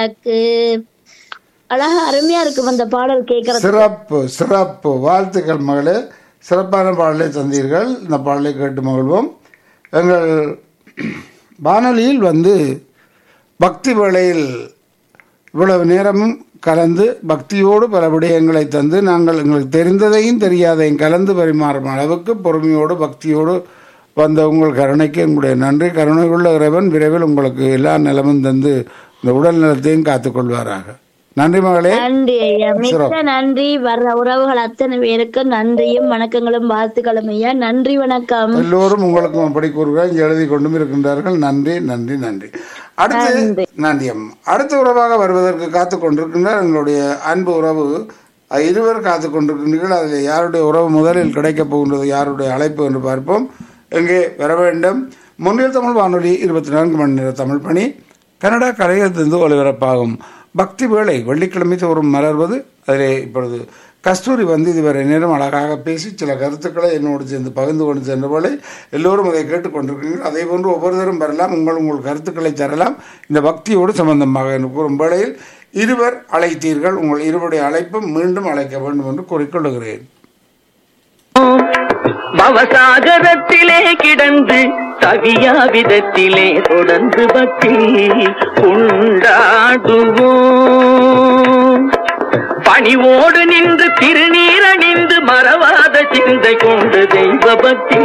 எனக்கு அழகா அருமையா இருக்கும் அந்த பாடல் கேட்கறது சிறப்பு சிறப்பு வாழ்த்துக்கள் மகளே சிறப்பான பாடலை தந்தீர்கள் இந்த பாடலை கேட்டு மகிழ்வோம் எங்கள் வானொலியில் வந்து பக்தி வேளையில் இவ்வளவு நேரமும் கலந்து பக்தியோடு பல விடயங்களை தந்து நாங்கள் எங்களுக்கு தெரிந்ததையும் தெரியாதையும் கலந்து பரிமாறும் அளவுக்கு பொறுமையோடு பக்தியோடு வந்த உங்கள் கருணைக்கு எங்களுடைய நன்றி கருணை உள்ள இறைவன் விரைவில் உங்களுக்கு எல்லா நிலமும் தந்து இந்த உடல் நலத்தையும் காத்துக்கொள்வாராக நன்றி மகளே நன்றி ஐயா மிக்க நன்றி வர்ற உறவுகள் அத்தனை பேருக்கும் நன்றியும் வணக்கங்களும் வாழ்த்துக்களும் ஐயா நன்றி வணக்கம் எல்லோரும் உங்களுக்கும் அப்படி கூறுகிறார் இங்கே எழுதி கொண்டும் இருக்கின்றார்கள் நன்றி நன்றி நன்றி அடுத்து நன்றி அம்மா அடுத்த உறவாக வருவதற்கு காத்து கொண்டிருக்கின்றார் எங்களுடைய அன்பு உறவு அஹ், இருவர் காத்து கொண்டிருக்கின்றீர்கள் அதில் யாருடைய உறவு முதலில் கிடைக்கப் போகின்றது யாருடைய அழைப்பு என்று பார்ப்போம் எங்கே வர வேண்டும் முன்னில் தமிழ் வானொலி இருபத்தி நான்கு மணி நேர தமிழ் பணி கனடா கலையத்திலிருந்து ஒலிபரப்பாகும் பக்தி வேளை வெள்ளிக்கிழமை தோறும் மலர்வது அதிலே இப்பொழுது கஸ்தூரி வந்து இதுவரை நேரம் அழகாக பேசி சில கருத்துக்களை என்னோடு சேர்ந்து பகிர்ந்து கொண்டு சென்ற போல எல்லோரும் அதை கேட்டுக்கொண்டிருக்கிறீர்கள் அதே போன்று ஒவ்வொருத்தரும் வரலாம் உங்கள் உங்கள் கருத்துக்களை தரலாம் இந்த பக்தியோடு சம்பந்தமாக என்று கூறும் வேளையில் இருவர் அழைத்தீர்கள் உங்கள் இருவருடைய அழைப்பும் மீண்டும் அழைக்க வேண்டும் என்று கூறிக்கொள்ளுகிறேன் பவசாகரத்திலே கிடந்து தவியா விதத்திலே தொடர்ந்து பக்தி உண்டாடுவோம் பணிவோடு நின்று திருநீரணிந்து மறவாத சிந்தை கொண்டு தெய்வ பக்தி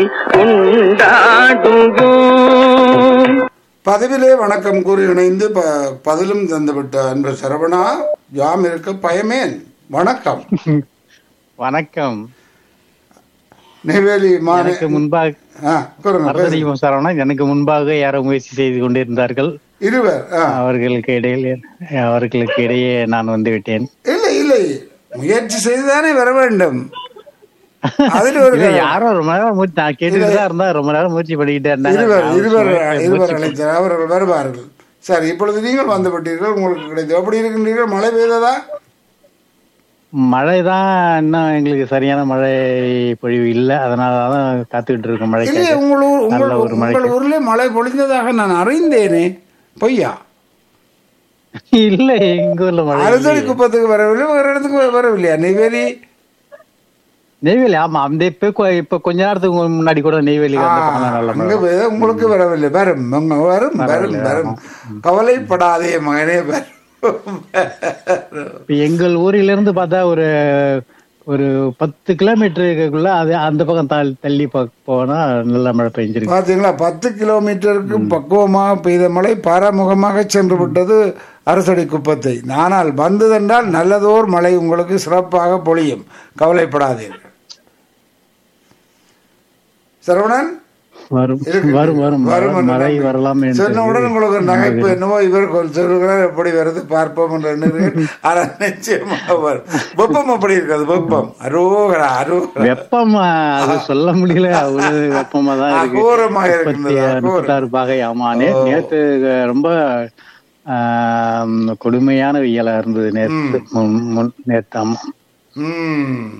உண்டாடுவோம் பதிவிலே வணக்கம் கூறி இணைந்து ப பதிலும் தந்துவிட்ட அன்பு சரவணா யாம் இருக்க பயமேன் வணக்கம் வணக்கம் நெய்வேலி மாநில எனக்கு முன்பாக ஆ, கூறுங்க, பேசுங்க. மருததீபம் சரவணன் எனக்கு முன்பாக யாரோ முயற்சி செய்து கொண்டிருந்தார்கள் இருவர் ஆ. அவர்களுக்கு இடையில் அவர்களுக்கு இடையே நான் வந்து விட்டேன் இல்லை இல்லை முயற்சி செய்துதானே வர வேண்டும் அதில் ஒரு இல்ல, யாரோ ரொம்ப நேரம் முயற்சி- நான் கேட்டுட்டு தான் இருந்தேன் ரொம்ப நேரம் முயற்சி பண்ணிக்கிட்டே இருந்தாங்க இருவர் நான் இருவர் முயற்சி- இருவர் அழைத்தார் அவர்கள் வருவார்கள் சரி இப்பொழுது நீங்கள் வந்து விட்டீர்கள் உங்களுக்கு கிடைத்தது எப்படி இருக்கின்றீர்கள் மழை பெய்ததா மழைதான் இன்னும் எங்களுக்கு சரியான மழை பொழிவு இல்ல அதனால தான் காத்துக்கிட்டு இருக்கோம் இல்லையே மழைக்காக உங்கள் ஊர் உங்கள் நல்ல ஒரு மழை உங்கள் ஊரில் மழை பொழிந்ததாக நான் அறிந்தேனே பொய்யா இல்ல எங்க ஊர்ல மழை அறுதடி குப்பத்துக்கு வரவில்லை வேறு இடத்துக்கு வரவில்லையா நெய்வேலி நெய்வேலி ஆமா அந்த இப்ப கொ- இப்ப கொஞ்ச நேரத்துக்கு முன்னாடி கூட நெய்வேலி வந்து நல்ல மழை அங்க பெய்த உங்களுக்கு வரவில்லை வரும் அங்க வரும் வரும் வரும் கவலைப்படாதே மகனே வரும் இப்ப எங்கள் ஊரில இருந்து பார்த்தா ஒரு ஒரு பத்து கிலோமீட்டருக்குள்ள அது அந்த பக்கம் தள்ளி தள்ளி போ- போனா நல்ல மழை பெஞ்சிருக்கு பாத்தீங்களா பத்து கிலோமீட்டருக்கு பக்குவமாக பெய்த மழை பாராமுகமாக சென்று விட்டது அரசடி குப்பத்தை ஆனால் வந்ததென்றால் நல்லதோர் மழை உங்களுக்கு சிறப்பாக பொழியும் கவலைப்படாதீர்கள் சரவணன் வரும் இருக்கு. வரும் வரும் வரும் என்று மழை நம்பி- வரலாம் என்று சொன்னவுடன் உங்களுக்கு ஒரு நகைப்பு என்னவோ இவர் கொஞ்சம் சொல்லுகிறார் எப்படி வருது பார்ப்போம் என்று எண்ணுகிறேன் ஆனால் நிச்சயமாக வரும் வெப்பம் அப்படி இருக்காது வெப்பம் அரோகரா அரோகரா வெப்பம் அது சொல்ல முடியல அவ்வளவு வெப்பமா தான் இருக்கு அகோரமாக இருக்கின்றது முப்பத்தி அகோரம். முப்பத்தாறு பாகை ஆமா நே- நேத்து ரொம்ப ஆம், கொடுமையான வெயிலா இருந்தது நேத்து முன்- முன் நேத்து ஆமா ம்.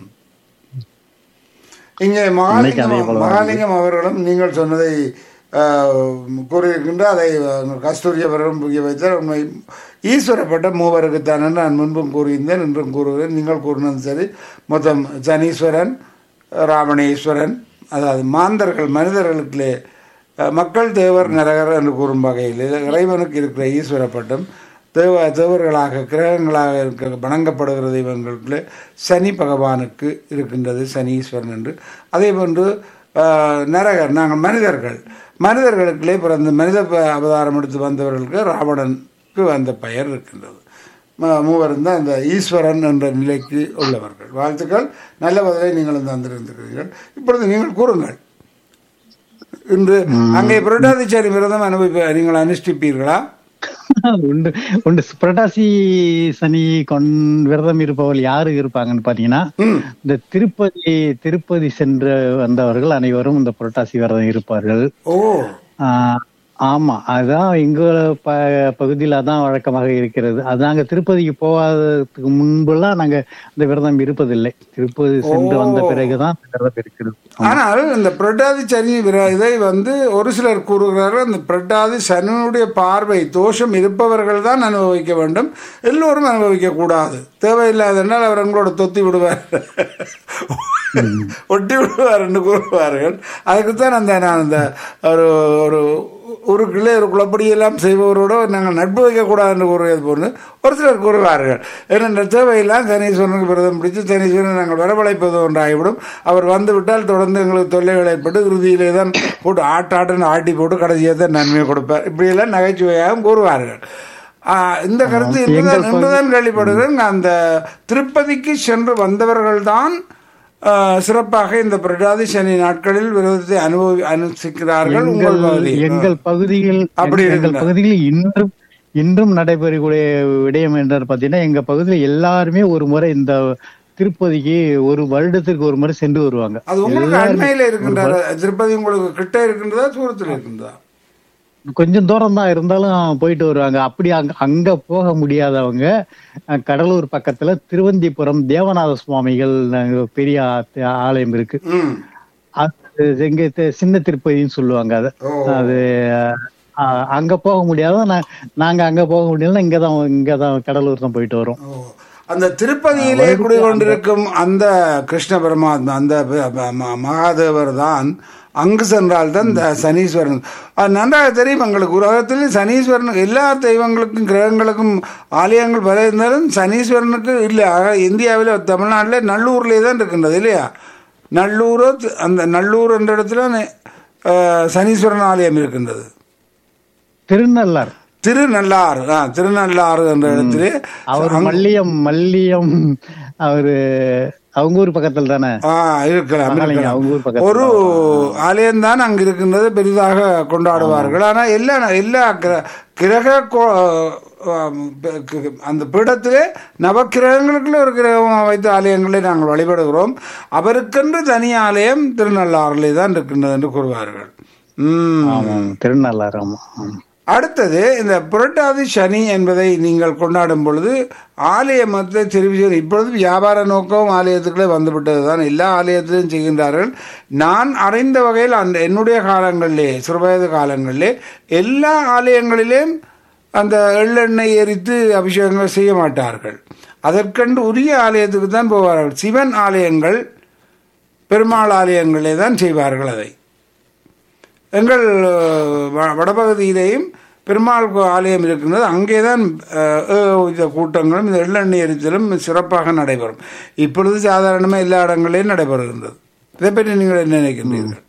இங்கே இன்னைக்கு மகாலிங்கம் அதே போல தான் மகாலிங்கம் அவர்களும் நீங்கள் சொன்னதை ஆஹ், கூறியிருக்கின்ற அதை அஹ், கஸ்தூரி அவர்களும் புரிய வைத்தார் உண்மை ஈஸ்வரப்பட்ட மூவருக்குத்தான் என்று நான் முன்பும் கூறியிருந்தேன் இன்றும் கூறுகிறேன் நீங்கள் கூறினது சரி மொத்தம் சனீஸ்வரன் ராமணேஸ்வரன் அதாவது மாந்தர்கள் மனிதர்களுக்குள்ளே அஹ், மக்கள் தேவர் நரகர் என்று கூறும் வகையில் இது இறைவனுக்கு இருக்கிற ஈஸ்வர பட்டம் தேவ தேவர்களாக கிரகங்களாக இருக்க வணங்கப்படுகிற தெய்வங்களுக்குள்ளே சனி பகவானுக்கு இருக்கின்றது சனீஸ்வரன் என்று அதே போன்று ஆஹ், நரகர் நாங்கள் மனிதர்கள் மனிதர்களுக்குள்ளே பிறந்த மனித ப- அவதாரம் எடுத்து வந்தவர்களுக்கு ராவணனுக்கு அந்த பெயர் இருக்கின்றது ம- மூவரும் தான் இந்த ஈஸ்வரன் என்ற நிலைக்கு உள்ளவர்கள் வாழ்த்துக்கள் நல்ல பதிலை நீங்கள் தந்திருந்திருக்கிறீர்கள் இப்பொழுது நீங்கள் கூறுங்கள் இன்று அங்கே புரட்டாதிச்சாரி விரதம் அனுபவிப்ப நீங்கள் அனுஷ்டிப்பீர்களா உண்டு உண்டு புரட்டாசி சனி கொண் விரதம் இருப்பவர்கள் யாரு இருப்பாங்கன்னு பாத்தீங்கன்னா ம் இந்த திருப்பதி திருப்பதி சென்று வந்தவர்கள் அனைவரும் இந்த புரட்டாசி விரதம் இருப்பார்கள் ஓ ஆஹ் ஆமா அதான் எங்க ப பகுதியில அதான் வழக்கமாக இருக்கிறது அது நாங்க திருப்பதிக்கு போகாததுக்கு முன்பெல்லாம் நாங்க இந்த விரதம் இருப்பதில்லை திருப்பதி சென்று வந்த பிறகுதான் இந்த விரதம் இருக்கிறது ஆனால் இந்த பிரட்டாதி சனி விர- இதை வந்து ஒரு சிலர் கூறுகிறார்கள் அந்த பிரட்டாதி சனியுடைய பார்வை தோஷம் இருப்பவர்கள் தான் அனுபவிக்க வேண்டும் எல்லோரும் அனுபவிக்க கூடாது தேவையில்லாதனால் அவர் எங்களோட தொத்தி விடுவார் ஒட்டி விடுவார் என்று கூறுவார்கள் அதுக்குத்தான் அந்த நான் அந்த ஒரு ஒரு ஒரு கிளை ஒரு குளப்படி எல்லாம் செய்பவரோட நாங்கள் நட்பு வைக்கக்கூடாது என்று கூறுவது போன்று ஒரு சிலர் கூறுவார்கள் ஏனென்ற தேவையெல்லாம் சனீஸ்வரனுக்கு விரதம் பிடித்து சனீஸ்வரன் நாங்கள் வரவழைப்பது ஒன்றாகிவிடும் அவர் வந்து விட்டால் தொடர்ந்து எங்களுக்கு தொல்லைகள் ஏற்பட்டு இறுதியிலே தான் போட்டு ஆட்டாட்டுன்னு ஆட்டி போட்டு கடைசியாக தான் நன்மையை கொடுப்பார் இப்படியெல்லாம் நகைச்சுவையாகவும் கூறுவார்கள் ஆ, இந்த கருத்து என்பதுதான் என்பதுதான் கேள்விப்படுகிறேன் அந்த திருப்பதிக்கு சென்று வந்தவர்கள் தான் சிறப்பாக இந்த பிரடாதி சனி நாட்களில் விரதத்தை அனுபவி அனுசிக்கிறார்கள் உங்கள் எங்கள் பகுதியில். எங்கள் பகுதியில் அப்படி எங்கள் இருக்குல்ல. பகுதியில் இன்றும் இன்றும் நடைபெறக்கூடிய விடயம் என்று பார்த்தீங்கன்னா எங்க பகுதியில் எல்லாருமே ஒரு முறை இந்த திருப்பதிக்கு ஒரு வருடத்திற்கு ஒரு முறை சென்று வருவாங்க அது உங்களுக்கு எல்லாருமே அண்மையில இருக்கின்றதா திருப்பதி உங்களுக்கு கிட்ட இருக்கின்றதா தூரத்தில் இருக்கின்றதா கொஞ்சம் தூரம் தான் இருந்தாலும் போயிட்டு வருவாங்க அப்படி அங்க அங்க போக முடியாதவங்க அஹ், கடலூர் பக்கத்துல திருவந்திபுரம் தேவநாத சுவாமிகள் அங்க பெரிய ஆ- ஆலயம் இருக்கு ம் அது எங்க தி- சின்ன திருப்பதின்னு சொல்லுவாங்க அது ஓ. அது அஹ், அங்க போக முடியாத நா- நாங்க அங்க போக முடியலன்னா இங்கதான் இங்கதான் கடலூர் தான் போயிட்டு வரோம் ஓ. அந்த திருப்பதியிலே குடிகொண்டிருக்கும் அந்த கிருஷ்ண பரமாத்மா அந்த ப- ப- ம- மகாதேவர் தான் அங்கு சென்றால் தான் இந்த சனீஸ்வரன் அது நன்றாக தெரியும் எங்களுக்கு உலகத்தில் சனீஸ்வரனுக்கு எல்லா தெய்வங்களுக்கும் கிரகங்களுக்கும் ஆலயங்கள் பல இருந்தாலும் சனீஸ்வரனுக்கு இல்லை ஆக இந்தியாவில் தமிழ்நாட்டில் நல்லூர்லேயே தான் இருக்கின்றது இல்லையா நல்லூர் அந்த நல்லூர் என்ற இடத்துல அஹ், சனீஸ்வரன் ஆலயம் இருக்கின்றது திருநள்ளார் திருநள்ளாறு ஆ திருநள்ளாறு என்ற இடத்திலே அவர் மல்லியம் மல்லியம் அவரு அவங்க ஊர் பக்கத்துல தானே ஆ இருக்கலாம் மகாலிங்கம், இருக்கலாம். அவங்க ஊர் பக்கத்துல ஒரு ஆலயம் தான் அங்க இருக்கின்றது பெரிதாக கொண்டாடுவார்கள் ஆனா எல்லா எல்லா கிர- கிரக கோ- ஆம், ப- க- அந்த பீடத்திலே நவக்கிரகங்களுக்குள்ள ஒரு கிரகம் வைத்த ஆலயங்களை நாங்கள் வழிபடுகிறோம் அவருக்கென்று தனி ஆலயம் திருநள்ளாறிலே தான் இருக்கின்றது என்று கூறுவார்கள் உம் ஆமாம் திருநள்ளார் ஆமா ஆமா. அடுத்தது இந்த புரட்டாதி சனி என்பதை நீங்கள் கொண்டாடும் பொழுது ஆலய மத டெலிவிஷன் இப்பொழுது வியாபார நோக்கம் ஆலயத்துக்குள்ளே வந்துவிட்டது தான் எல்லா ஆலயத்திலும் செய்கின்றார்கள் நான் அறிந்த வகையில் அந்த என்னுடைய காலங்களிலே சிறுவயது காலங்களிலே எல்லா ஆலயங்களிலேயும் அந்த எள்ளெண்ணெய் எரித்து அபிஷேகங்கள் செய்ய மாட்டார்கள் அதற்கென்று உரிய ஆலயத்துக்கு தான் போவார்கள் சிவன் ஆலயங்கள் பெருமாள் ஆலயங்களே தான் செய்வார்கள் அதை எங்கள் அஹ், வ- வடபகுதியிலேயும் பெருமாள் கோ- ஆலயம் இருக்கின்றது அங்கேதான் அஹ், அஹ், இந்த கூட்டங்களும் இந்த எள்ளெண்ணெய் எரித்தலும் சிறப்பாக நடைபெறும் இப்பொழுது சாதாரணமாக எல்லா இடங்களிலும் நடைபெறுகின்றது இதை பற்றி நீங்கள் என்ன நினைக்கின்றீர்கள்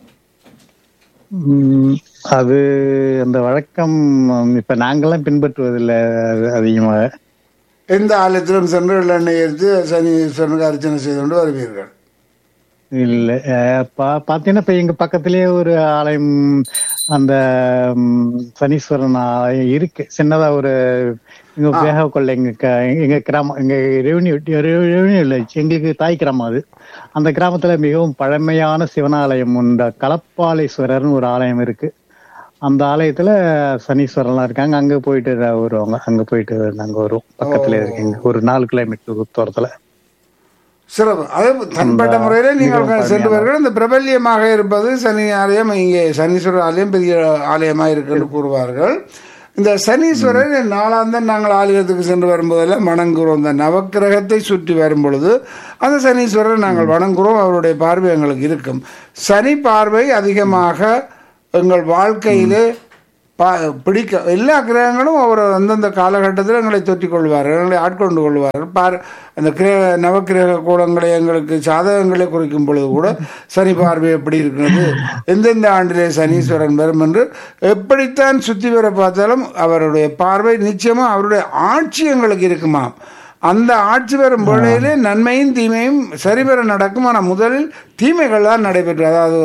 உம், அது அந்த வழக்கம் உம், இப்ப நாங்கெல்லாம் பின்பற்றுவதில்லை அது அதிகமாக எந்த ஆலயத்திலும் சென்று எள்ளெண்ணெய் எரித்து சனீஸ்வரனுக்கு அர்ச்சனை செய்து கொண்டு வருவீர்கள் இல்ல அஹ், பா- பாத்தீங்கன்னா இப்ப எங்க பக்கத்திலேயே ஒரு ஆலயம் அந்த உம், சனீஸ்வரன் ஆலயம் இருக்கு சின்னதா ஒரு எங்க வேக கொள்ள எங்க க- எங்க கிராமம் எங்க ரெவன்யூ ரெவன்யூ இல்லை எங்களுக்கு தாய் கிராமம் அது அந்த கிராமத்துல மிகவும் பழமையான சிவனாலயம் உண்ட கலப்பாளீஸ்வரர்னு ஒரு ஆலயம் இருக்கு அந்த ஆலயத்துல சனீஸ்வரன்லாம் இருக்காங்க அங்க போயிட்டு வருவாங்க அங்க போயிட்டு நாங்க வருவோம் பக்கத்துல இருக்கீங்க ஒரு நாலு கிலோமீட்டர் தூரத்துல சிறப்பு அது தனிப்பட்ட முறையிலே நீங்கள் செல்லுவார்கள் இந்த பிரபல்யமாக இருப்பது சனி ஆலயம் இங்கே சனீஸ்வரர் ஆலயம் பெரிய ஆலயமாக இருக்குன்னு கூறுவார்கள் இந்த சனீஸ்வரர் நாளாந்தம் நாங்கள் ஆலயத்துக்கு சென்று வரும்போதெல்லாம் வணங்குகிறோம் இந்த நவக்கிரகத்தை சுற்றி வரும் பொழுது அந்த சனீஸ்வரர் நாங்கள் வணங்குகிறோம் அவருடைய பார்வை எங்களுக்கு இருக்கும் சனி பார்வை அதிகமாக எங்கள் வாழ்க்கையிலே பா பிடிக்க எல்லா கிரகங்களும் அவர் அந்தந்த காலகட்டத்தில் எங்களை தொற்றிக் கொள்வார்கள் எங்களை ஆட்கொண்டு கொள்வார்கள் பார் அந்த கிரக நவக்கிரக கோலங்களை எங்களுக்கு சாதகங்களை குறிக்கும் பொழுது கூட சனி பார்வை எப்படி இருக்கிறது எந்தெந்த ஆண்டிலே சனீஸ்வரன் வரும் என்று எப்படித்தான் சுற்றி வர பார்த்தாலும் அவருடைய பார்வை நிச்சயமாக அவருடைய ஆட்சி எங்களுக்கு இருக்குமாம் அந்த ஆட்சி வரும் வேளையிலே நன்மையும் தீமையும் சரிவர நடக்கும் ஆனால் முதலில் தீமைகள் தான் நடைபெற்று அதாவது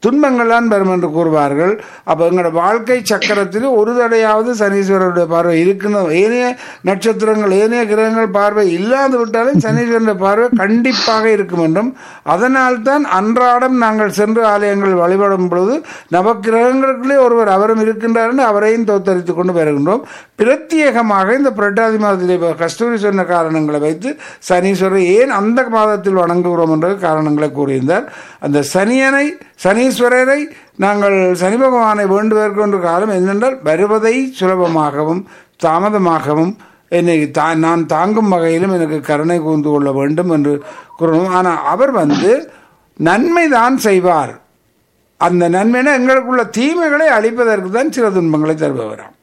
துன்பங்கள் தான் வரும் என்று கூறுவார்கள் அப்ப எங்களோட வாழ்க்கை சக்கரத்தில் ஒரு தடையாவது சனீஸ்வரருடைய பார்வை இருக்கணும் ஏனைய நட்சத்திரங்கள் ஏனைய கிரகங்கள் பார்வை இல்லாது விட்டாலும் சனீஸ்வரனுடைய பார்வை கண்டிப்பாக இருக்கும் என்றும் அதனால் தான் அன்றாடம் நாங்கள் சென்று ஆலயங்கள் வழிபடும் பொழுது நவக்கிரகங்களுக்குள்ளே ஒருவர் அவரும் இருக்கின்றார் என்று அவரையும் தோத்தரித்துக் கொண்டு வருகின்றோம் பிரத்யேகமாக இந்த புரட்டாதி மாதத்திலே இப்ப கஸ்தூரி சொன்ன காரணங்களை வைத்து சனீஸ்வரர் ஏன் அந்த மாதத்தில் வணங்குகிறோம் என்ற காரணங்களை கூறியிருந்தார் அந்த சனியனை சனீஸ்வரரை நாங்கள் சனி பகவானை வேண்டுவதற்கு என்ற காலம் என்னென்றால் வருவதை சுலபமாகவும் தாமதமாகவும் என்னை தா நான் தாங்கும் வகையிலும் எனக்கு கருணை கூர்ந்து கொள்ள வேண்டும் என்று கூறணும் ஆனால் அவர் வந்து நன்மை தான் செய்வார் அந்த நன்மைனா எங்களுக்குள்ள தீமைகளை அழிப்பதற்கு தான் சில துன்பங்களை தருபவராம்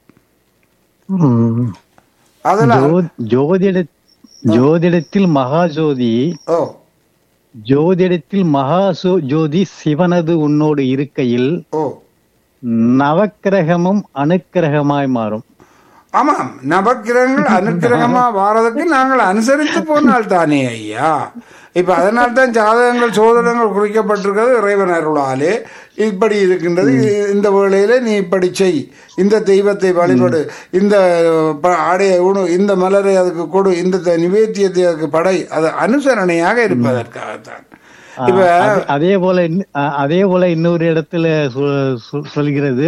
ம். அதெல்லாம் ஜோ- ஜோதிட ஜோதிடத்தில் மகாஜோதி ஓ ஜோதிடத்தில் மகா சோ- ஜோதி சிவனது உன்னோடு இருக்கையில் ஓ நவக்கிரகமும் அணுக்கிரகமாய் மாறும் ஆமாம் நவக்கிரகங்கள் அனுக்கிரகமா வாரதுக்கு நாங்கள் அனுசரித்து போனால் தானே ஐயா இப்ப அதனால் தான் ஜாதகங்கள் சோதனங்கள் குறிக்கப்பட்டிருக்கிறது இறைவன் அருளாலே இப்படி இருக்கின்றது இ- இந்த வேளையில நீ இப்படி செய் இந்த தெய்வத்தை வழிபடு இந்த ப- ஆடையை உணு இந்த மலரை அதுக்கு கொடு இந்த த- நிவேத்தியத்தை அதுக்கு படை அது அனுசரணையாக இருப்பதற்காகத்தான் இப்ப அது- அதே போல இன்ன- அ- அதே போல இன்னொரு இடத்துல சொ- சொ- சொல்கிறது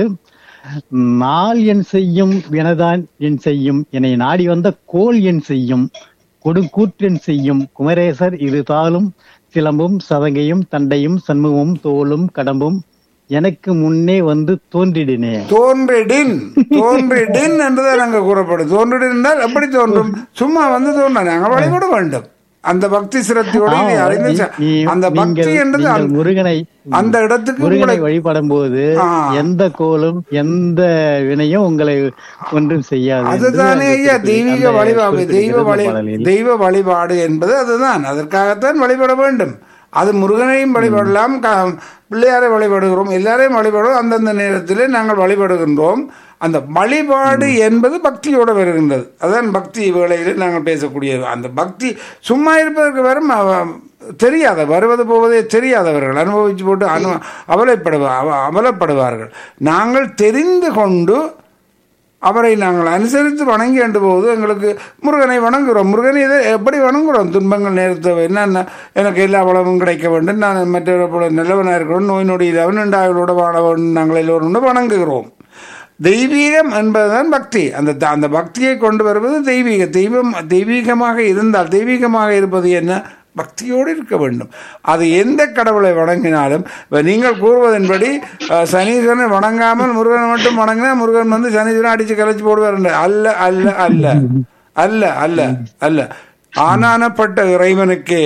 நாள் என் செய்யும் எனதான் என் செய்யும் என்னை நாடி வந்த கோல் என் செய்யும் கொடுங்கூற்றன் செய்யும் குமரேசர் இருதாலும் சிலம்பும் சதங்கையும் தண்டையும் சண்முகமும் தோளும் கடம்பும் எனக்கு முன்னே வந்து தோன்றிடினே தோன்றிடின் தோன்றிடின் என்றுதான் அங்க கூறப்படும் தோன்றிடின் என்றால் எப்படி தோன்றும் சும்மா வந்து தோன்ற நாங்க வழிபட வேண்டும் அந்த பக்தி சிரத்தையோடு இதை ஆமா, அறிந்து ச- நீ- நீ- அந்த பக்தி நீங்கள்- என்றது நீங்கள் அந்த- முருகனை அந்த இடத்துக்கு முருகனை உங்களை வழிபடும் போது ஆ. எந்த கோலும் எந்த வினையும் உங்களை ஒன்றும் செய்யாது என்று அதுதானே அந்த ஐயா குறிப்பிட்டு- தெய்வீக அந்த வழிபாடு தெய்வ குறிப்பிட்டிருக்கிறது வழி பாடலில். தெய்வ வழிபாடு என்பது அதுதான் அதற்காகத்தான் வழிபட வேண்டும் அது முருகனையும் வழிபடலாம் க- பிள்ளையாரை வழிபடுகிறோம் எல்லாரையும் வழிபடுவோம் அந்தந்த நேரத்திலே நாங்கள் வழிபடுகின்றோம் அந்த வழிபாடு என்பது பக்தியோடு வருகின்றது அதான் பக்தி வேளையில் நாங்கள் பேசக்கூடியது அந்த பக்தி சும்மா இருப்பதற்கு வரும் அவ- தெரியாத வருவது போவதே தெரியாதவர்கள் அனுபவிச்சு போட்டு அனு அவலைப்படுவா அவ- அவலப்படுவார்கள் நாங்கள் தெரிந்து கொண்டு அவரை நாங்கள் அனுசரித்து வணங்கி கண்டு போது எங்களுக்கு முருகனை வணங்குகிறோம் முருகனை இதை எப்படி வணங்குகிறோம் துன்பங்கள் நேரத்தை என்னென்ன எனக்கு எல்லா வளமும் கிடைக்க வேண்டும் நான் மற்ற போல நல்லவனாக இருக்கிறோம் நோய் நொடி இல்லாமல் உண்டாயவர்களோட வாழ வேண்டும் நாங்கள் எல்லோரும் வணங்குகிறோம் தெய்வீகம் என்பதுதான் பக்தி அந்த த- அந்த பக்தியை கொண்டு வருவது தெய்வீக தெய்வம் தெய்வீகமாக இருந்தால் தெய்வீகமாக இருப்பது என்ன பக்தியோடு இருக்க வேண்டும் அது எந்த கடவுளை வணங்கினாலும் இப்ப நீங்கள் கூறுவதன்படி அஹ், சனீஸ்வரனை வணங்காமல் முருகனை மட்டும் வணங்கினா முருகன் வந்து சனீஸ்வரன் அடிச்சு கலைச்சு போடுவார் என்று. அல்ல அல்ல அல்ல அல்ல அல்ல அல்ல ஆனானப்பட்ட இறைவனுக்கே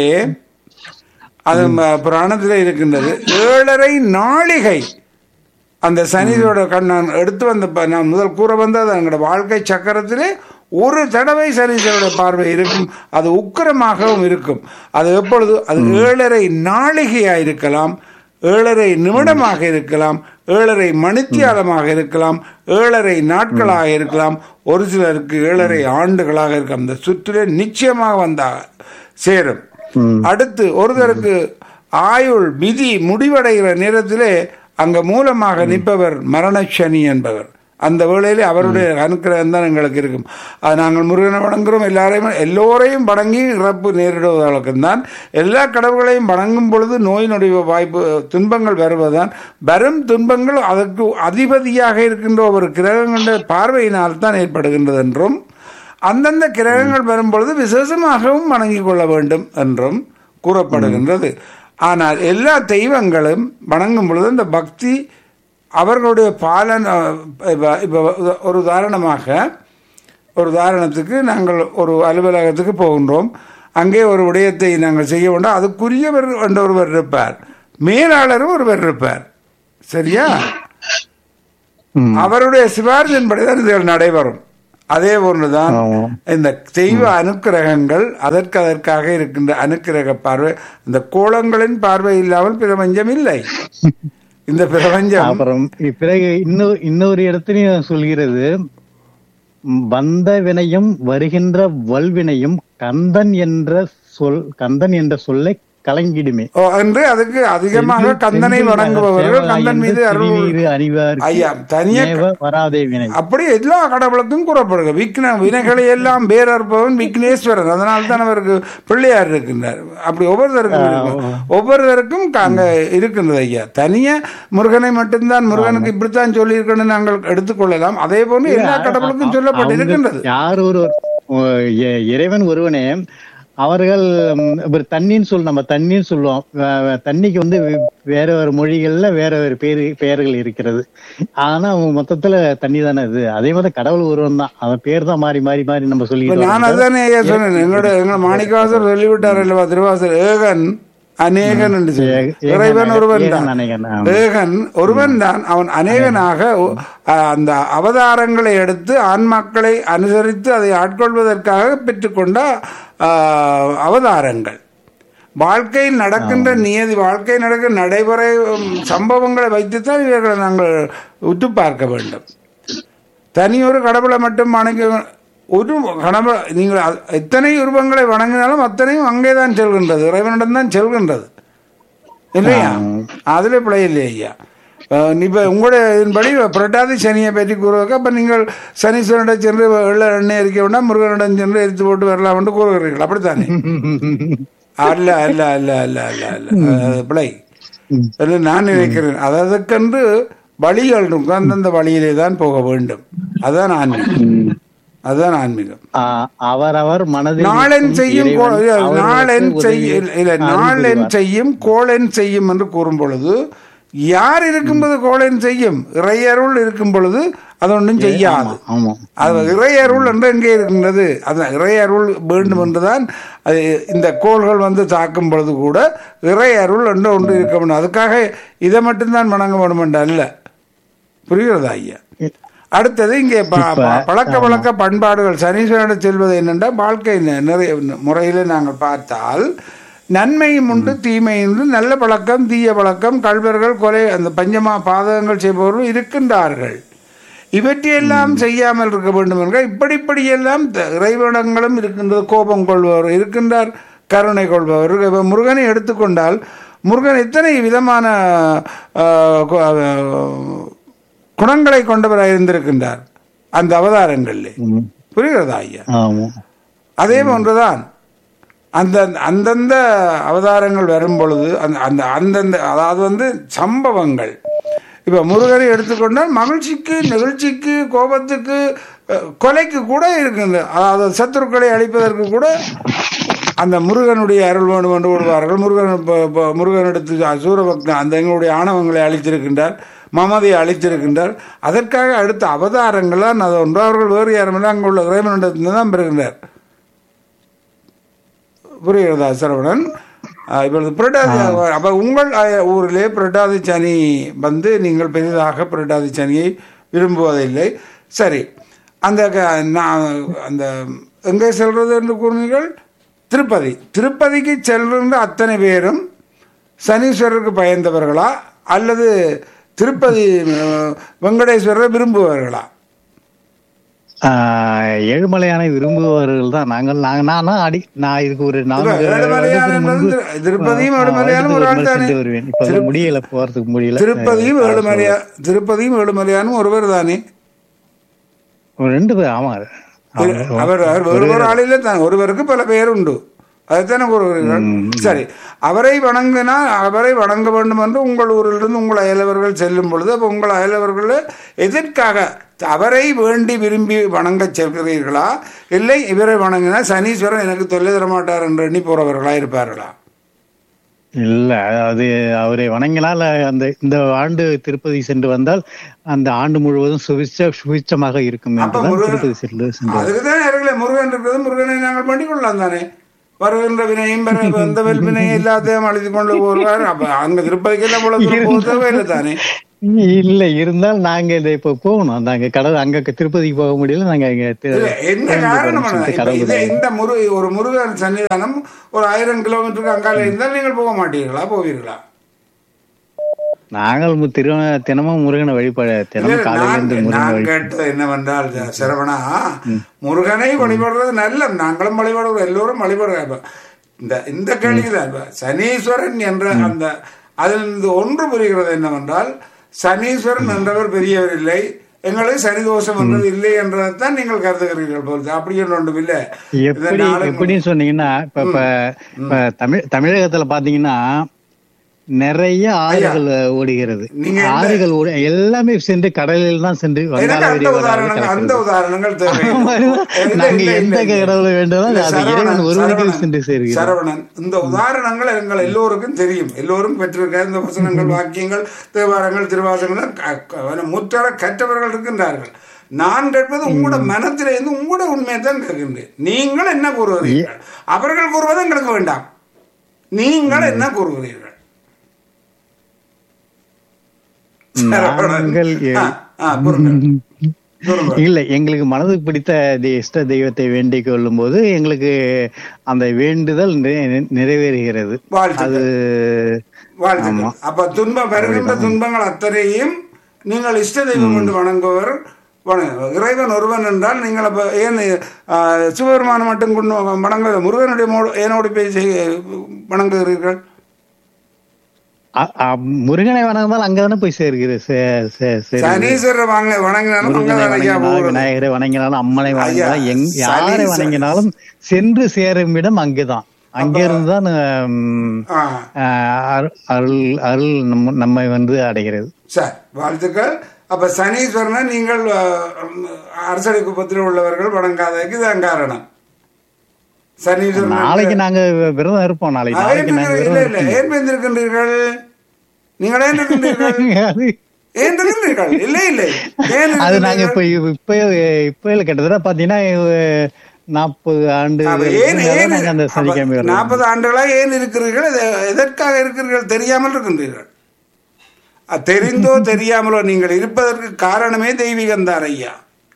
அது ம- புராணத்திலே இருக்கின்றது ஏழரை நாளிகை அந்த சனியோட கண் நான் எடுத்து வந்த ப- நான் முதல் கூற வந்தது எங்களோட வாழ்க்கை சக்கரத்திலே ஒரு தடவை சனீஸ்வரோட பார்வை இருக்கும் அது உக்கிரமாகவும் இருக்கும் அது எப்பொழுது அது ஏழரை நாளிகையாக இருக்கலாம் ஏழரை நிமிடமாக இருக்கலாம் ஏழரை மணித்தியாலமாக இருக்கலாம் ஏழரை நாட்களாக இருக்கலாம் ஒரு சிலருக்கு ஏழரை ஆண்டுகளாக இருக்கலாம் அந்த சுற்றிலே நிச்சயமாக வந்தா சேரும் அடுத்து ஒருத்தருக்கு ஆயுள் விதி முடிவடைகிற நேரத்திலே அங்க மூலமாக நிற்பவர் மரணசனி என்பவர் அந்த வேளையிலே அவருடைய அனுக்கிரகம் தான் எங்களுக்கு இருக்கும் அது நாங்கள் முருகனை வணங்குகிறோம் எல்லாரையும் எல்லோரையும் வணங்கி இறப்பு நேரிடுவதற்கு தான் எல்லா கடவுள்களையும் வணங்கும் பொழுது நோய் நொடிவு வாய்ப்பு துன்பங்கள் வருவதுதான் வரும் துன்பங்கள் அதற்கு அதிபதியாக இருக்கின்ற ஒரு கிரகங்களுடைய பார்வையினால் தான் ஏற்படுகின்றது என்றும் அந்தந்த கிரகங்கள் வரும்பொழுது விசேஷமாகவும் வணங்கிக் கொள்ள வேண்டும் என்றும் கூறப்படுகின்றது ஆனால் எல்லா தெய்வங்களும் வணங்கும் பொழுது இந்த பக்தி அவர்களுடைய பாலன் அஹ், இப்ப இப்ப ஒரு உதாரணமாக ஒரு உதாரணத்துக்கு நாங்கள் ஒரு அலுவலகத்துக்கு போகின்றோம் அங்கே ஒரு விடயத்தை நாங்கள் செய்ய வேண்டும் அதுக்குரியவர் என்ற ஒருவர் இருப்பார் மேலாளரும் ஒருவர் இருப்பார் சரியா ம். அவருடைய சிபாரிசின்படிதான் இதுகள் நடைபெறும் அதே போன்றுதான் ஆமா. இந்த தெய்வ அனுக்கிரகங்கள் அதற்கு அதற்காக இருக்கின்ற அனுக்கிரக பார்வை இந்த கோலங்களின் பார்வை இல்லாமல் பிரபஞ்சம் இல்லை இந்த பிரபஞ்சம் அப்புறம் பிறகு இன்னொரு இன்னொரு இடத்துலயும் சொல்கிறது ம், வந்த வினையும் வருகின்ற வல்வினையும் கந்தன் என்ற சொல் கந்தன் என்ற சொல்லை கலங்கிடுமே ஓ, என்று அதுக்கு அதிகமாக கந்தனை செந்தில் வணங்குபவர்கள் சேவலா கந்தன் மீது என்று அருள் திருநீறு அணிவார் ஐயா தனியா நேவ வராதே வினை அப்படி எல்லா கடவுளுக்கும் கூறப்படுக விக்ன வினைகளை எல்லாம் பேரற்பவன் விக்னேஸ்வரன் அதனால தான் அவருக்கு பிள்ளையார் இருக்கின்றார் அப்படி ஒவ்வொருத்தருக்கும் இருக்கு. ஒவ்வொருவருக்கும் அங்க இருக்கின்றது ஐயா தனியா முருகனை மட்டும்தான் முருகனுக்கு இப்படித்தான் சொல்லி இருக்கணும்னு நாங்கள் எடுத்துக்கொள்ளலாம் அதே போன்று எல்லா கடவுளுக்கும் சொல்லப்பட்டு இருக்கின்றது யார் ஒரு ஓ, இ- இறைவன் ஒருவனே அவர்கள் ம், ஒரு தண்ணின்னு சொல்ல நம்ம தண்ணின்னு சொல்லுவோம் வே- வே- தண்ணிக்கு வந்து வே- வேற வேற மொழிகள்ல வேற வேற பேரு பெயர்கள் இருக்கிறது ஆனா அவங்க மொத்தத்துல தண்ணி தானே இது அதே மாதிரி கடவுள் ஒருவன் தான் அவன் பேர் தான் மாறி மாறி மாறி நம்ம இப்ப சொல்லிட்டு நான் அதுதானே ஐயா சொன்னேன் எங்களோட எங்க மாணிக்கவாசர் சொல்லிவிட்டார் அல்லவா திருவாசர் ஏகன் அநேகன் என்று சொல்லி. ஏக- ஏகன் இறைவன் ஒருவன் ஏகன் தான் அநேகன், ஆமா. ஏகன் ஒருவன் தான் அவன் அநேகனாக ஒ- அஹ், அந்த அவதாரங்களை எடுத்து ஆன்மாக்களை அனுசரித்து அதை ஆட்கொள்வதற்காக பெற்றுக்கொண்ட ஆஹ், அவதாரங்கள் வாழ்க்கையில் நடக்கின்ற நியதி வாழ்க்கை நடக்கிற நடைமுறை உம், சம்பவங்களை வைத்துத்தான் இவர்களை நாங்கள் உற்று பார்க்க வேண்டும் தனி ஒரு கடவுளை மட்டும் வணங்க ஒரு கடவுள் நீங்கள் அ- எத்தனை உருவங்களை வணங்கினாலும் அத்தனையும் அங்கேதான் செல்கின்றது இறைவனிடம் தான் செல்கின்றது இல்லையா அதுல பிழை இல்லை ஐயா அஹ் இப்ப உங்களுடைய இதன்படி புரட்டாதி சனியை பற்றி கூறுவதற்கு அப்ப நீங்கள் சனீஸ்வரனிடம் சென்று வெள்ள எண்ணெய் எரிக்க வேண்டாம் முருகனிடம் சென்று எரித்து போட்டு வரலாம் என்று கூறுகிறீர்கள் அப்படித்தானே அல்ல அல்ல அல்ல அல்ல அல்ல அல்ல அது பிழை என்று நான் நினைக்கிறேன் அதற்கென்று வழிகள் இருக்கும் அந்தந்த வழியிலே தான் போக வேண்டும் அதுதான் ஆன்மீகம் அதுதான் ஆன்மீகம் ஆஹ் அவரவர் மனதில் நாளென் இருக்கும் செய்யும் கோ- இறைவன் இல்ல, அவர்களுக்கு நாளென் உதவி செய்ய இல்ல அருள் நாளென் புரிவார். செய்யும் கோளென் செய்யும் என்று கூறும் பொழுது யார் இருக்கும்போது கோளென் செய்யும் இறையருள் இருக்கும் பொழுது அது ஒன்றும் செய்யாது ஆமா அது இறையருள் என்று எங்கே இருக்கின்றது அந்த இறையருள் வேண்டும் என்றுதான் அது இந்த கோள்கள் வந்து தாக்கும் பொழுது கூட இறையருள் என்று ஒன்று இருக்க வேண்டும் அதுக்காக இதை மட்டும்தான் வணங்க வேண்டும் என்று அல்ல புரிகிறதா ஐயா அடுத்தது இங்கே ப- ப- பழக்க வழக்க பண்பாடுகள் சனீஸ்வரனிடம் செல்வது என்னென்னா வாழ்க்கை நி- நிறைய முறையில் நாங்கள் பார்த்தால் நன்மையும் உண்டு தீமையும் உண்டு நல்ல பழக்கம் தீய பழக்கம் கல்வர்கள் கொலை அந்த பஞ்சமா பாதகங்கள் செய்பவர்கள் இருக்கின்றார்கள் இவற்றையெல்லாம் செய்யாமல் இருக்க வேண்டும் என்ற இப்படி இப்படியெல்லாம் த- இறைவனங்களும் இருக்கின்றது கோபம் கொள்பவர் இருக்கின்றார் கருணை கொள்பவர் இப்ப முருகனை எடுத்துக்கொண்டால் முருகன் எத்தனை விதமான ஆஹ், கு- ஆஹ், குணங்களை கொண்டவராக இருந்திருக்கின்றார் அந்த அவதாரங்களிலே புரிகிறதா ஐயா ஆமா அதே போன்றுதான் அந்த அந்தந்த அவதாரங்கள் வரும் பொழுது அந்த அந்த அந்தந்த அதாவது வந்து சம்பவங்கள் இப்போ முருகனை எடுத்துக்கொண்டால் மகிழ்ச்சிக்கு நிகழ்ச்சிக்கு கோபத்துக்கு அஹ், கொலைக்கு கூட இருக்குது அதாவது சத்துருக்களை அழிப்பதற்கு கூட அந்த முருகனுடைய அருள் வேண்டும் என்று விடுவார்கள் முருகன் இப்ப- இப்ப முருகன் எடுத்து சூரபக்தன் அந்த எங்களுடைய ஆணவங்களை அழித்திருக்கின்றார் மமதையை அழித்திருக்கின்றார் அதற்காக அடுத்த அவதாரங்களால் அது ஒன்று அவர்கள் வேறு யாருமில்லை அங்கே உள்ள இறைவனிடத்தில் தான் பெறுகின்றார் புரிகிறதா சரவணன் ஆஹ் இப்பொழுது புரட்டாதி அப்ப உங்கள் ஆஹ், ஊரிலே புரட்டாதி சனி வந்து நீங்கள் பெரிதாக புரட்டாதி சனியை விரும்புவதில்லை சரி அந்த க- நான் அந்த எங்கே செல்றது என்று கூறினீர்கள் திருப்பதி திருப்பதிக்கு செல்கின்ற அத்தனை பேரும் சனீஸ்வரருக்கு பயந்தவர்களா அல்லது திருப்பதி அஹ், வெங்கடேஸ்வரரை விரும்புவார்களா ஆஹ் ஏழுமலையானை விரும்புபவர்கள் தான் நாங்கள் நாங்க நானா அடி நான் இதுக்கு ஒரு நான்கு ஏழுமலையான் வருடத்துக்கு என்பது முன்பு, திரு- திருப்பதியும் ஆஹ் ஏழுமலையானும் ஒரு ஆள் வருடத்துக்கு தானே சென்று வருவேன் இப்ப திரு- முடியல போறதுக்கு முடியல திருப்பதியும் ஏழுமலையா திருப்பதியும் ஏழுமலையானும் ஒருவர் தானே ஒரு ரெண்டு பேர் ஆமா அவர் அவர் ஒரு ஒரு ஆளிலே தான் ஒருவருக்கு பல பேர் உண்டு அதைத்தானே கூறுகிறீர்கள் சரி அவரை வணங்கினால் அவரை வணங்க வேண்டும் என்று உங்கள் ஊரிலிருந்து உங்கள் அயலவர்கள் செல்லும் பொழுது அப்போ உங்கள் அயலவர்கள் எதற்காக அவரை வேண்டி விரும்பி வணங்க செல்கிறீர்களா இல்லை இவரை வணங்கினால் சனீஸ்வரன் எனக்கு தொல்லை தர மாட்டார் என்று எண்ணி போறவர்களா இருப்பார்களா இல்ல அது அவரை வணங்கினால் அந்த இந்த ஆண்டு திருப்பதி சென்று வந்தால் அந்த ஆண்டு முழுவதும் சுவிச்ச சுவிச்சமாக இருக்கும் அப்ப என்றுதான் முருகன் திருப்பதி சென்று சென்று அதுக்கு தான் நேரங்களே முருகன் இருக்கிறது முருகனை நாங்கள் பண்ணிக் கொள்ளலாம் தானே வருகின்ற வினையும் வர வந்த வினையும் எல்லாத்தையும் அழைத்து கொண்டு போவார் அப்ப அங்க திருப்பதிக்கெல்லாம் போல போக தேவையில்லை தானே இல்ல இருந்தால் நாங்க இதை இப்ப போகணும் நாங்க கடவுள் அங்க திருப்பதிக்கு போக முடியல நாங்க இங்க தி- இல்ல, என்ன திரும்பி காரணம் போறோம்னு சொல்லிட்டு இப்ப கடவுள் இது இந்த முரு ஒரு முருகன் சன்னிதானம் ஒரு ஆயிரம் கிலோமீட்டருக்கு அங்கால இருந்தால் நீங்கள் போக மாட்டீர்களா போவீர்களா நாங்கள் மு- திரு தினமும் முருகனை வழிபட இல்ல, தினமும் காலையில நான் இருந்து முருகனை நான் வழி கேட்டது என்னவென்றால் ஜ- சரவணா முருகனை வழிபடுறது நல்ல நாங்களும் வழிபடுறோம் எல்லோரும் வழிபடுறோம் இப்ப இந்த இந்த கேள்விதான் இப்ப சனீஸ்வரன் என்ற அந்த அதில் இருந்து ஒன்று புரிகிறது என்னவென்றால் சனீஸ்வரன் என்றவர் பெரியவர் இல்லை எங்களுக்கு சனி தோஷம் என்றது இல்லை என்றதைத்தான் நீங்கள் கருதுகிறீர்கள் போல் அப்படி என்று ஒன்றும் இல்லை இதை எப்படி நாளும் எப்படின்னு சொன்னீங்கன்னா இப்ப இப்ப இப்ப தமிழ் தமிழகத்துல பாத்தீங்கன்னா நிறைய ஆறுகள் ஓடுகிறது நீங்க எந்த- ஆறுகள் ஓடு எல்லாமே சென்று கடலில் தான் சென்று எனக்கு வங்காள அந்த விரிகுடாவில் உதாரணங்கள் அந்த கலக்கிறது. உதாரணங்கள் தேவை இல்ல, நாங்க இல்ல, எந்த இல்ல, இல்ல. கடவுளை வேண்டுமோ இல்ல, அது சரவணன், இறைவன் ஒருவனுக்கு சரவணன், சென்று சேர்கிறது சரவணன் இந்த உதாரணங்கள் எங்கள் எல்லோருக்கும் தெரியும் எல்லோரும் பெற்றிருக்க இந்த வசனங்கள் வாக்கியங்கள் தேவாரங்கள் திருவாசகங்கள் க- க- முற்றர கற்றவர்கள் இருக்கின்றார்கள் நான் கேட்பது உங்களோட மனத்திலிருந்து உங்களோட உண்மையை தான் கேட்கின்றேன் நீங்கள் என்ன கூறுகிறீர்கள் அவர்கள் கூறுவது எங்களுக்கு வேண்டாம் நீங்கள் என்ன கூறுகிறீர்கள் சரவணன். நாங்கள் எ- ஆ, ஆ, கூறுங்கள். கூறுங்கள். இல்ல எங்களுக்கு மனதுக்கு பிடித்த தி- இஷ்ட தெய்வத்தை வேண்டிக் கொள்ளும் போது எங்களுக்கு அந்த வேண்டுதல் நிறை- நிறைவேறுகிறது அது வாழ்த்துக்கள் வாழ்த்துக்கள் ஆமா. அப்ப துன்பம் வருகின்ற துன்பங்கள் அத்தனையும் நீங்கள் இஷ்ட தெய்வம் கொண்டு வணங்குவர் வணங்க- இறைவன் ஒருவன் என்றால் நீங்கள் அப்ப ஏன் ஆ, சிவபெருமானை மட்டும் கொண்டு வணங்க முருகனுடைய மோ- ஏனோடு போய் செய்ய- வணங்குகிறீர்கள் அ- அ- முருகனை வணங்கினால் அங்கதானே போய் சேர்கிறது சே- சே- சே- சனீஸ்வரர் வாங்க வணங்கினாலும் முருகனை அங்கதான் ஐயா வணங்கினாலும் போகிறது. விநாயகரை வணங்கினாலும் அம்மனை வணங்கினாலும் ஐயா, எங் யாரை சனீஸ்வரர். வணங்கினாலும் சென்று சேரும் இடம் அங்கேதான் அங்கிருந்து தான் ம், ஆ, அரு- அருள் அருள் நம்ம நம்மை வந்து அடைகிறது சரி வாழ்த்துக்கள் அப்ப சனீஸ்வரனை நீங்கள் ஆ, அரசடி குப்பத்தில் உள்ளவர்கள் வணங்காததுக்கு இதான் காரணம் சனீஸ்வரன் நாளைக்கு நாங்க விரதம் இருப்போம் நாளைக்கு ஆ, நாளைக்கு நாங்க ஏன் விரதம் இல்லை இல்லை ஏன் இருக்கின்றீர்கள் நீங்கள் ஏன் இருக்கின்றீர்கள் அது- ஏன் இருக்கின்றீர்கள் இல்லை இல்லை ஏன் அது நாங்க இருக்கின்றீர்கள்? இப்ப இப்ப இப்ப இல்ல கிட்டத்தட்ட பாத்தீங்கன்னா நாற்பது ஆண்டு அப்ப ஏன் ஏன் நாங்க அந்த சனிக்கிழமை அப்ப வர்றோம். நாற்பது ஆண்டுகளாக ஏன் இருக்கிறீர்கள் எத- எதற்காக இருக்கிறீர்கள் தெரியாமல் இருக்கின்றீர்கள் அ, தெரிந்தோ தெரியாமலோ நீங்கள் இருப்பதற்கு காரணமே தெய்வீகம் தான் ஐயா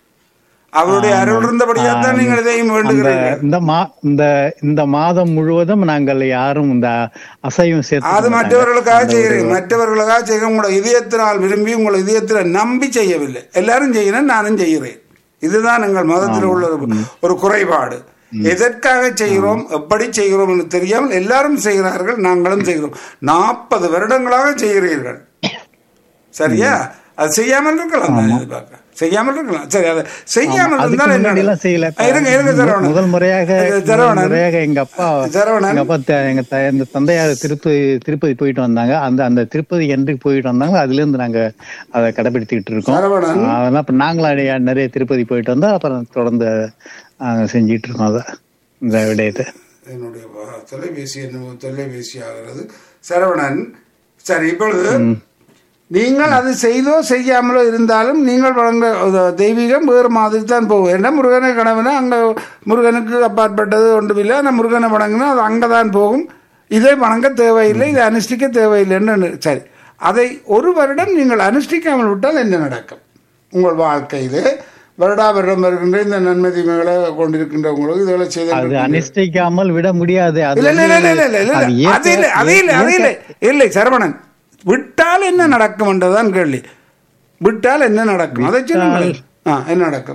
அவருடைய அருள் இருந்தபடியாக தான் நீங்கள் இதையும் அந்த வேண்டுகிறீர்கள் இந்த மா இந்த இந்த மாதம் முழுவதும் நாங்கள் யாரும் இந்த அசைவம் சேர்த்து அது மற்றவர்களுக்காக செய்கிறீங்க மற்றவர்களுக்காக செய்ய உங்களோட இதயத்தினால் விரும்பி உங்களை இதயத்தில் நம்பி செய்யவில்லை எல்லாரும் செய்யணும் நானும் செய்கிறேன் இதுதான் எங்கள் மதத்தில் உள்ள ஒரு- ஒரு குறைபாடு எதற்காக செய்கிறோம் எப்படி செய்கிறோம் என்று தெரியாமல் எல்லாரும் செய்கிறார்கள் நாங்களும் செய்கிறோம் நாற்பது வருடங்களாக செய்கிறீர்கள் சரியா அது செய்யாமல் இருக்கலாம் நான் எதிர்பார்க்கிறேன். செய்யாமல் இருக்கலாம் சரி அதை செய்யாமல் அதுக்கு இருந்தால் என்ன முன்னாடி எல்லாம் செய்யல ஆ, இருங்க இருங்க சரவணன் முதல் முறையாக முதல் சரவணன் முறையாக எங்க அப்பா சரவணன் எங்க அப்பா த- எங்க த- இந்த தந்தையார் திருப்பதி திருப்பதி போயிட்டு வந்தாங்க அந்த அந்த திருப்பதி என்றைக்கு போயிட்டு வந்தாங்க அதுல இருந்து நாங்க அதை கடைபிடித்துக்கிட்டு இருக்கோம் சரவணன் அதெல்லாம் இப்ப நாங்களும் நிறைய நிறைய திருப்பதி போயிட்டு வந்தா அப்புறம் தொடர்ந்து நாங்க செஞ்சிட்டு இருக்கோம் அதை இந்த விடயத்தை என்னுடைய வ- தொலைபேசி என்ன தொலைபேசி ஆகிறது சரவணன் சரி இப்பொழுது நீங்கள் அது செய்தோ செய்யாமலோ இருந்தாலும் நீங்கள் வழங்க அது தெய்வீகம் வேறு மாதிரி தான் போகும் ஏன்னா முருகனை கனவுனா அங்கே முருகனுக்கு அப்பாற்பட்டது ஒன்றுமில்லை ஆனால் முருகனை வணங்கினா அது அங்கே தான் போகும் இதை வணங்க தேவையில்லை இதை அனுஷ்டிக்க தேவையில்லைன்னு சரி அதை ஒரு வருடம் நீங்கள் அனுஷ்டிக்காமல் விட்டால் என்ன நடக்கும் உங்கள் வாழ்க்கையிலே வருடா வருடம் வருகின்ற இந்த நன்மை தீமைகளை கொண்டிருக்கின்ற உங்களுக்கு இதெல்லாம் அது செய்து அனுஷ்டிக்காமல் விட முடியாது அது இல்ல இல்ல இல்ல இல்ல இல்ல இல்ல அது இல்ல அது இல்ல இயற்கை- அது இல்ல அது இல்ல இல்லை சரவணன் விட்டால் என்ன நடக்கும் என்றுதான் கேள்வி விட்டால் என்ன நடக்கும் அதை சொல்லுங்கள் ஆ என்ன நடக்கும்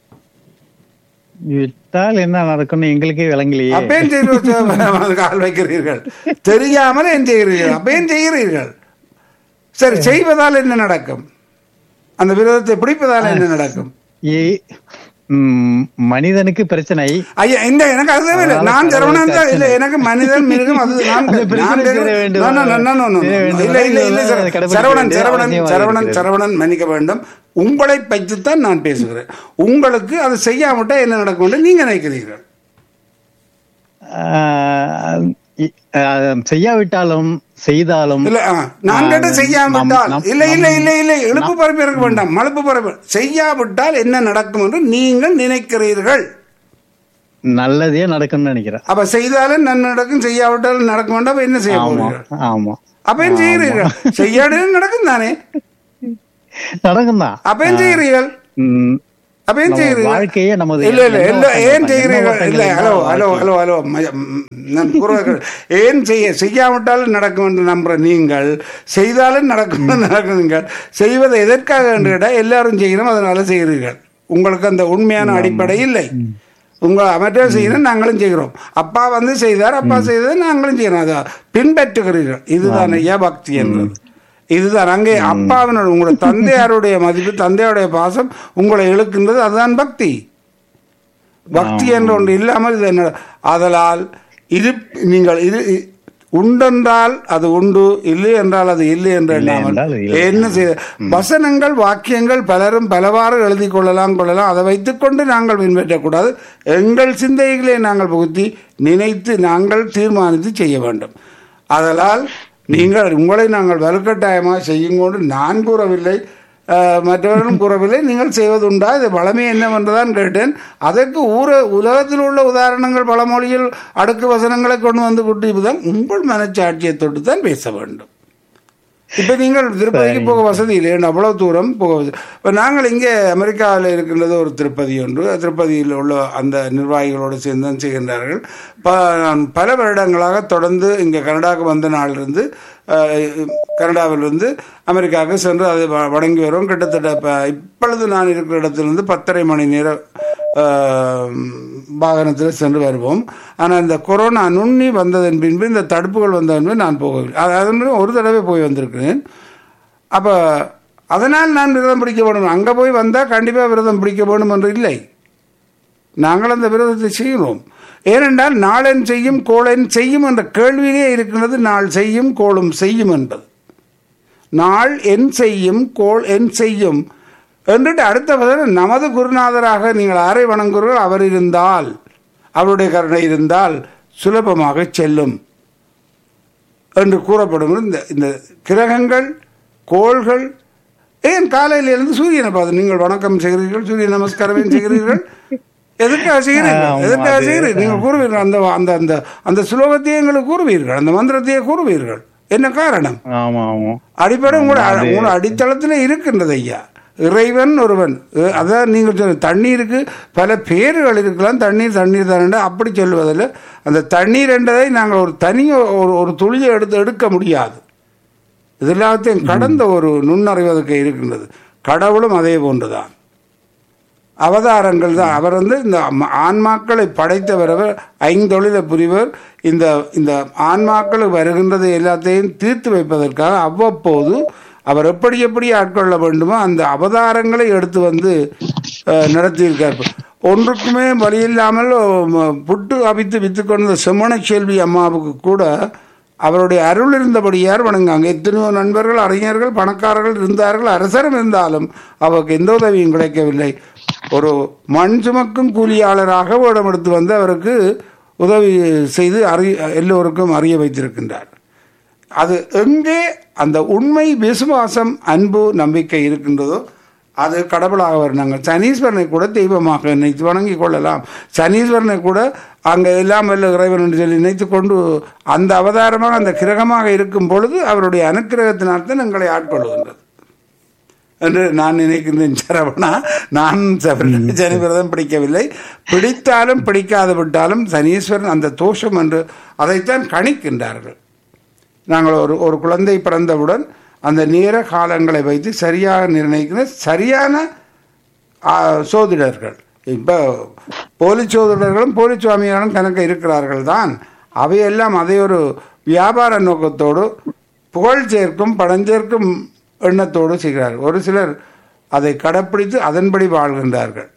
விட்டால் என்ன நடக்கும்னு எங்களுக்கே விளங்கலையே அப்பேன் செய்து கால் வைக்கிறீர்கள் தெரியாமல் ஏன் செய்கிறீர்கள் அப்பேன் செய்கிறீர்கள் சரி செய்வதால் என்ன நடக்கும் அந்த விரோதத்தை பிடிப்பதால் என்ன நடக்கும் ஏ- ம், மனிதனுக்கு பிரச்சனை ஐயா இந்த எனக்கு அதுவே இல்லை அதனால நான் சரவணன் தான் கடவுளுக்கு இல்ல எனக்கு மனிதன் மிருகம் அது நான் அந்த பிரச்சனை நான் தீர பேரு- வேண்டும். no, no, no, no, no, no, no. தீர வேண்டும். இல்ல இல்ல இல்ல அதை சர- கடைபிடிக்க சரவணன் வேண்டிய சரவணன் அவசியம் சரவணன் இருக்கிறது. சரவணன் மன்னிக்க வேண்டும் உங்களை பற்றித்தான் நான் பேசுகிறேன் உங்களுக்கு அது செய்யாமட்டா என்ன நடக்கும் என்று நீங்க நினைக்கிறீர்கள் ஆஹ், இ- ஆஹ், செய்யாவிட்டாலும் செய்தாலும் இல்ல ஆ, நான் கேட்ட ஆஹ், செய்யாவிட்டால் நம்- இல்ல இல்ல நம்- இல்ல இல்ல இழுப்பு பரப்பி இருக்க வேண்டாம் மழுப்பு பரப்பி செய்யாவிட்டால் என்ன நடக்கும் என்று நீங்கள் நினைக்கிறீர்கள் நல்லதே நடக்கும்னு நினைக்கிறேன் அப்ப செய்தாலும் நன்மை நடக்கும் செய்யாவிட்டாலும் நடக்க வேண்டாம் அப்ப என்ன செய்ய ஆமா போறீர்கள் ஆமா அப்ப ஏன் செய்கிறீர்கள் செய்யாடும் நடக்கும் தானே நடக்கும் தான் அப்ப ஏன் செய்கிறீர்கள் அப்ப ஏன் நம்ம செய்கிறீர்கள் வாழ்க்கையே நமது இல்ல இல்ல இல்ல எண்ண ஏன் ஓட்டங்கள் செய்கிறீர்கள் தான். இல்ல எண்ண ஹலோ ஓட்டங்கள் ஹலோ தான் ஹலோ ஹலோ ம- ம், நான் கூறுவது ஏன் செய்ய செய்யாவிட்டாலும் நடக்கும் என்று நம்புற நீங்கள் செய்தாலும் நடக்கும் என்று நடக்குங்கள் செய்வதை எதற்காக என்று கேட்டால் எல்லாரும் செய்கிறோம் அதனால செய்கிறீர்கள் உங்களுக்கு அந்த உண்மையான அடிப்படை இல்லை உங்க மற்றவர் செய்யணும் நாங்களும் செய்கிறோம் அப்பா வந்து செய்தார் அப்பா செய்ததை நாங்களும் செய்யறோம் அதை பின்பற்றுகிறீர்கள் இதுதான் ஐயா பக்தி என்றது இதுதான் அங்கே அப்பாவினோட உங்களோட தந்தையாருடைய மதிப்பு தந்தையாருடைய பாசம் உங்களை இழுக்கின்றது அதுதான் பக்தி பக்தி என்ற ஒன்று இல்லாமல் இது என்ன ஆதலால் இரு நீங்கள் இரு உண்டென்றால் அது உண்டு இல்லை என்றால் அது இல்லை என்று எண்ணாமல் என்றால் இல்லை. என்ன செய்ய வசனங்கள் வாக்கியங்கள் பலரும் பலவாறு எழுதி கொள்ளலாம் கொள்ளலாம் அதை வைத்துக்கொண்டு நாங்கள் பின்பற்றக்கூடாது எங்கள் சிந்தைகளை நாங்கள் புகுத்தி நினைத்து நாங்கள் தீர்மானித்து செய்ய வேண்டும் அதனால் நீங்கள் உங்களை நாங்கள் வலுக்கட்டாயமாக செய்யுங்கொண்டு நான் கூறவில்லை அஹ், மற்றவர்களும் கூறவில்லை நீங்கள் செய்வதுண்டா இது பழமை என்னவென்றுதான் கேட்டேன் அதற்கு ஊர உலகத்தில் உள்ள உதாரணங்கள் பழமொழியில் அடுக்கு வசனங்களை கொண்டு வந்து குட்டிப்புதான் உங்கள் மனச்சாட்சியை தொட்டு தான் பேச வேண்டும் இப்ப நீங்கள் திருப்பதிக்கு போக வசதி இல்லை அவ்வளவு தூரம் போக வசதி இப்ப நாங்கள் இங்கே அமெரிக்காவில் இருக்கின்றது ஒரு திருப்பதி ஒன்று திருப்பதியில் உள்ள அந்த நிர்வாகிகளோடு சேர்ந்து தான் செய்கின்றார்கள் ப நான் பல வருடங்களாக தொடர்ந்து இங்கே கனடாவுக்கு வந்த நாளிலிருந்து அஹ், கனடாவிலிருந்து அமெரிக்காவுக்கு சென்று அதை வ- வணங்கி வரும் கிட்டத்தட்ட இப்ப இப்பொழுது நான் இருக்கிற இடத்திலிருந்து பத்தரை மணி நேரம் ஆஹ், வாகனத்தில் சென்று வருவோம் ஆனால் இந்த கொரோனா நுண்ணி வந்ததன் பின்பு இந்த தடுப்புகள் வந்ததன் பின்பு நான் போகவில்லை அது அதன் ஒரு தடவை போய் வந்திருக்கிறேன் அப்போ அதனால் நான் விரதம் பிடிக்க வேணும் அங்கே போய் வந்தால் கண்டிப்பாக விரதம் பிடிக்க வேணும் என்று இல்லை நாங்கள் அந்த விரதத்தை செய்கிறோம் ஏனென்றால் நாளென் செய்யும் கோளென் செய்யும் என்ற கேள்வியிலே இருக்கின்றது நாள் செய்யும் கோளும் செய்யும் என்பது நாள் என் செய்யும் கோள் என் செய்யும் என்றுட்டு அடுத்த பதில் நமது குருநாதராக நீங்கள் ஆரை வணங்குகிறீர்கள் அவர் இருந்தால் அவருடைய கருணை இருந்தால் சுலபமாக செல்லும் என்று கூறப்படும் இந்த இந்த கிரகங்கள் கோள்கள் ஏன் காலையில் இருந்து சூரியனை பார்த்து நீங்கள் வணக்கம் செய்கிறீர்கள் சூரிய நமஸ்காரம் செய்கிறீர்கள் எதற்காக செய்கிறீர்கள் ஆமா, எதற்காக அது- செய்கிறீர்கள் நீங்கள் கூறுவீர்கள் அந்த அந்த அந்த அந்த சுலோகத்தையே எங்களுக்கு கூறுவீர்கள் அந்த மந்திரத்தையே கூறுவீர்கள் என்ன காரணம் ஆமா ஆமா அடிப்படை உங்களோட உங்களோட அடித்தளத்தில் இருக்கின்றது ஐயா இறைவன் ஒருவன் அஹ் அதான் நீங்கள் சொன்ன தண்ணீருக்கு பல பேர்கள் இருக்கலாம் தண்ணீர் தண்ணீர் தான் அப்படி சொல்வதில்லை அந்த தண்ணீர் என்றதை நாங்கள் ஒரு தனி ஒரு ஒரு துளியை எடுத்து எடுக்க முடியாது இது எல்லாத்தையும் கடந்த ஒரு நுண்ணறிவதற்கு இருக்கின்றது கடவுளும் அதே போன்றுதான் அவதாரங்கள் தான் அவர் வந்து இந்த ம- ஆன்மாக்களை படைத்தவர் அவர் ஐந்தொழிலை புரிவர் இந்த இந்த ஆன்மாக்களுக்கு வருகின்றது எல்லாத்தையும் தீர்த்து வைப்பதற்காக அவ்வப்போது அவர் எப்படி எப்படி ஆட்கொள்ள வேண்டுமோ அந்த அவதாரங்களை எடுத்து வந்து அஹ், நடத்தியிருக்கார் ஒன்றுக்குமே வழியில்லாமல் ம- புட்டு அவித்து வித்து கொண்ட செம்மண செல்வி அம்மாவுக்கு கூட அவருடைய அருள் இருந்தபடியார் வணங்காங்க எத்தனையோ நண்பர்கள் அறிஞர்கள் பணக்காரர்கள் இருந்தார்கள் அரசரும் இருந்தாலும் அவருக்கு எந்த உதவியும் கிடைக்கவில்லை ஒரு மண் சுமக்கும் கூலியாளராக வேடம் எடுத்து வந்து அவருக்கு உதவி செய்து அறி எல்லோருக்கும் அறிய வைத்திருக்கின்றார் அது எங்கே அந்த உண்மை விசுவாசம் அன்பு நம்பிக்கை இருக்கின்றதோ அது கடவுளாக வரும் நாங்கள் சனீஸ்வரனை கூட தெய்வமாக நினைத்து வணங்கி கொள்ளலாம் சனீஸ்வரனை கூட அங்கே எல்லாம் வல்ல இறைவன் என்று சொல்லி நினைத்து கொண்டு அந்த அவதாரமாக அந்த கிரகமாக இருக்கும் பொழுது அவருடைய அனுக்கிரகத்தினால்தான் எங்களை ஆட்கொள்ளுகின்றது என்று நான் நினைக்கின்றேன் சரவணா நான் சபரி- சனி விரதம் பிடிக்கவில்லை பிடித்தாலும் பிடிக்காது விட்டாலும் சனீஸ்வரன் அந்த தோஷம் என்று அதைத்தான் கணிக்கின்றார்கள் நாங்கள் ஒரு ஒரு குழந்தை பிறந்தவுடன் அந்த நேர காலங்களை வைத்து சரியாக நிர்ணயிக்கிற சரியான ஆ, சோதிடர்கள் இப்போ போலி சோதிடர்களும் போலி சுவாமிகளும் கணக்கு இருக்கிறார்கள் தான் அவையெல்லாம் அதை ஒரு வியாபார நோக்கத்தோடு புகழ் சேர்க்கும் பணம் சேர்க்கும் எண்ணத்தோடு செய்கிறார்கள் ஒரு சிலர் அதை கடைப்பிடித்து அதன்படி வாழ்கின்றார்கள்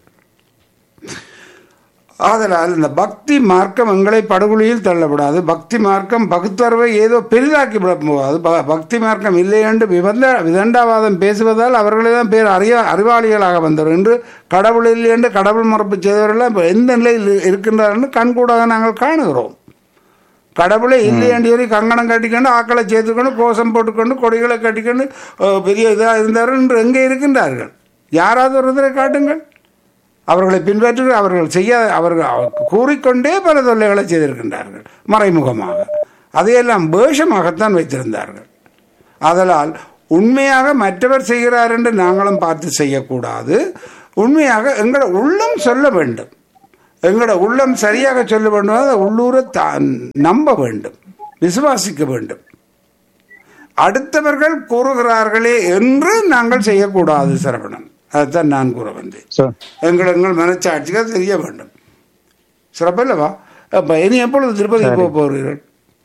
ஆதலால் இந்த பக்தி மார்க்கம் எங்களை படுகொலியில் தள்ளப்படாது பக்தி மார்க்கம் பகுத்தறிவை ஏதோ பெரிதாக்கி விட போகாது ப- பக்தி மார்க்கம் இல்லை என்று விபந்த விதண்டாவாதம் பேசுவதால் அவர்களே தான் பேர் அறிய அறிவாளிகளாக வந்தவர் என்று கடவுள் இல்லை என்று கடவுள் மறுப்பு செய்தவர்கள்லாம் இப்ப எந்த நிலையில் இருக்கின்றார் என்று கண்கூடாக நாங்கள் காணுகிறோம் கடவுளே இல்லை என்று சொல்லி கங்கணம் கட்டிக்கொண்டு ஆக்களை சேர்த்துக்கொண்டு கோஷம் போட்டுக்கொண்டு கொடிகளை கட்டிக்கொண்டு அஹ், பெரிய இதாக இருந்தார்கள் என்று எங்கே இருக்கின்றார்கள் யாராவது ஒரு இதில் காட்டுங்கள் அவர்களை பின்பற்றி அவர்கள் செய்ய அவர்கள் கூறிக்கொண்டே பல தொல்லைகளை செய்திருக்கின்றார்கள் மறைமுகமாக அதையெல்லாம் வேஷமாகத்தான் வைத்திருந்தார்கள் ஆதலால் உண்மையாக மற்றவர் செய்கிறார் என்று நாங்களும் பார்த்து செய்யக்கூடாது உண்மையாக எங்களோட உள்ளம் சொல்ல வேண்டும் எங்களோட உள்ளம் சரியாக சொல்ல வேண்டும் அதை உள்ளூர தான் நம்ப வேண்டும் விசுவாசிக்க வேண்டும் அடுத்தவர்கள் கூறுகிறார்களே என்று நாங்கள் செய்யக்கூடாது சரவணன் அதைத்தான் நான் கூற வந்தேன் So, எங்கள் எங்கள் மனச்சாட்சிகள் தெரிய வேண்டும் சிறப்பல்லவா அப்ப இனி எப்பொழுது திருப்பதி போக போகிறீர்கள்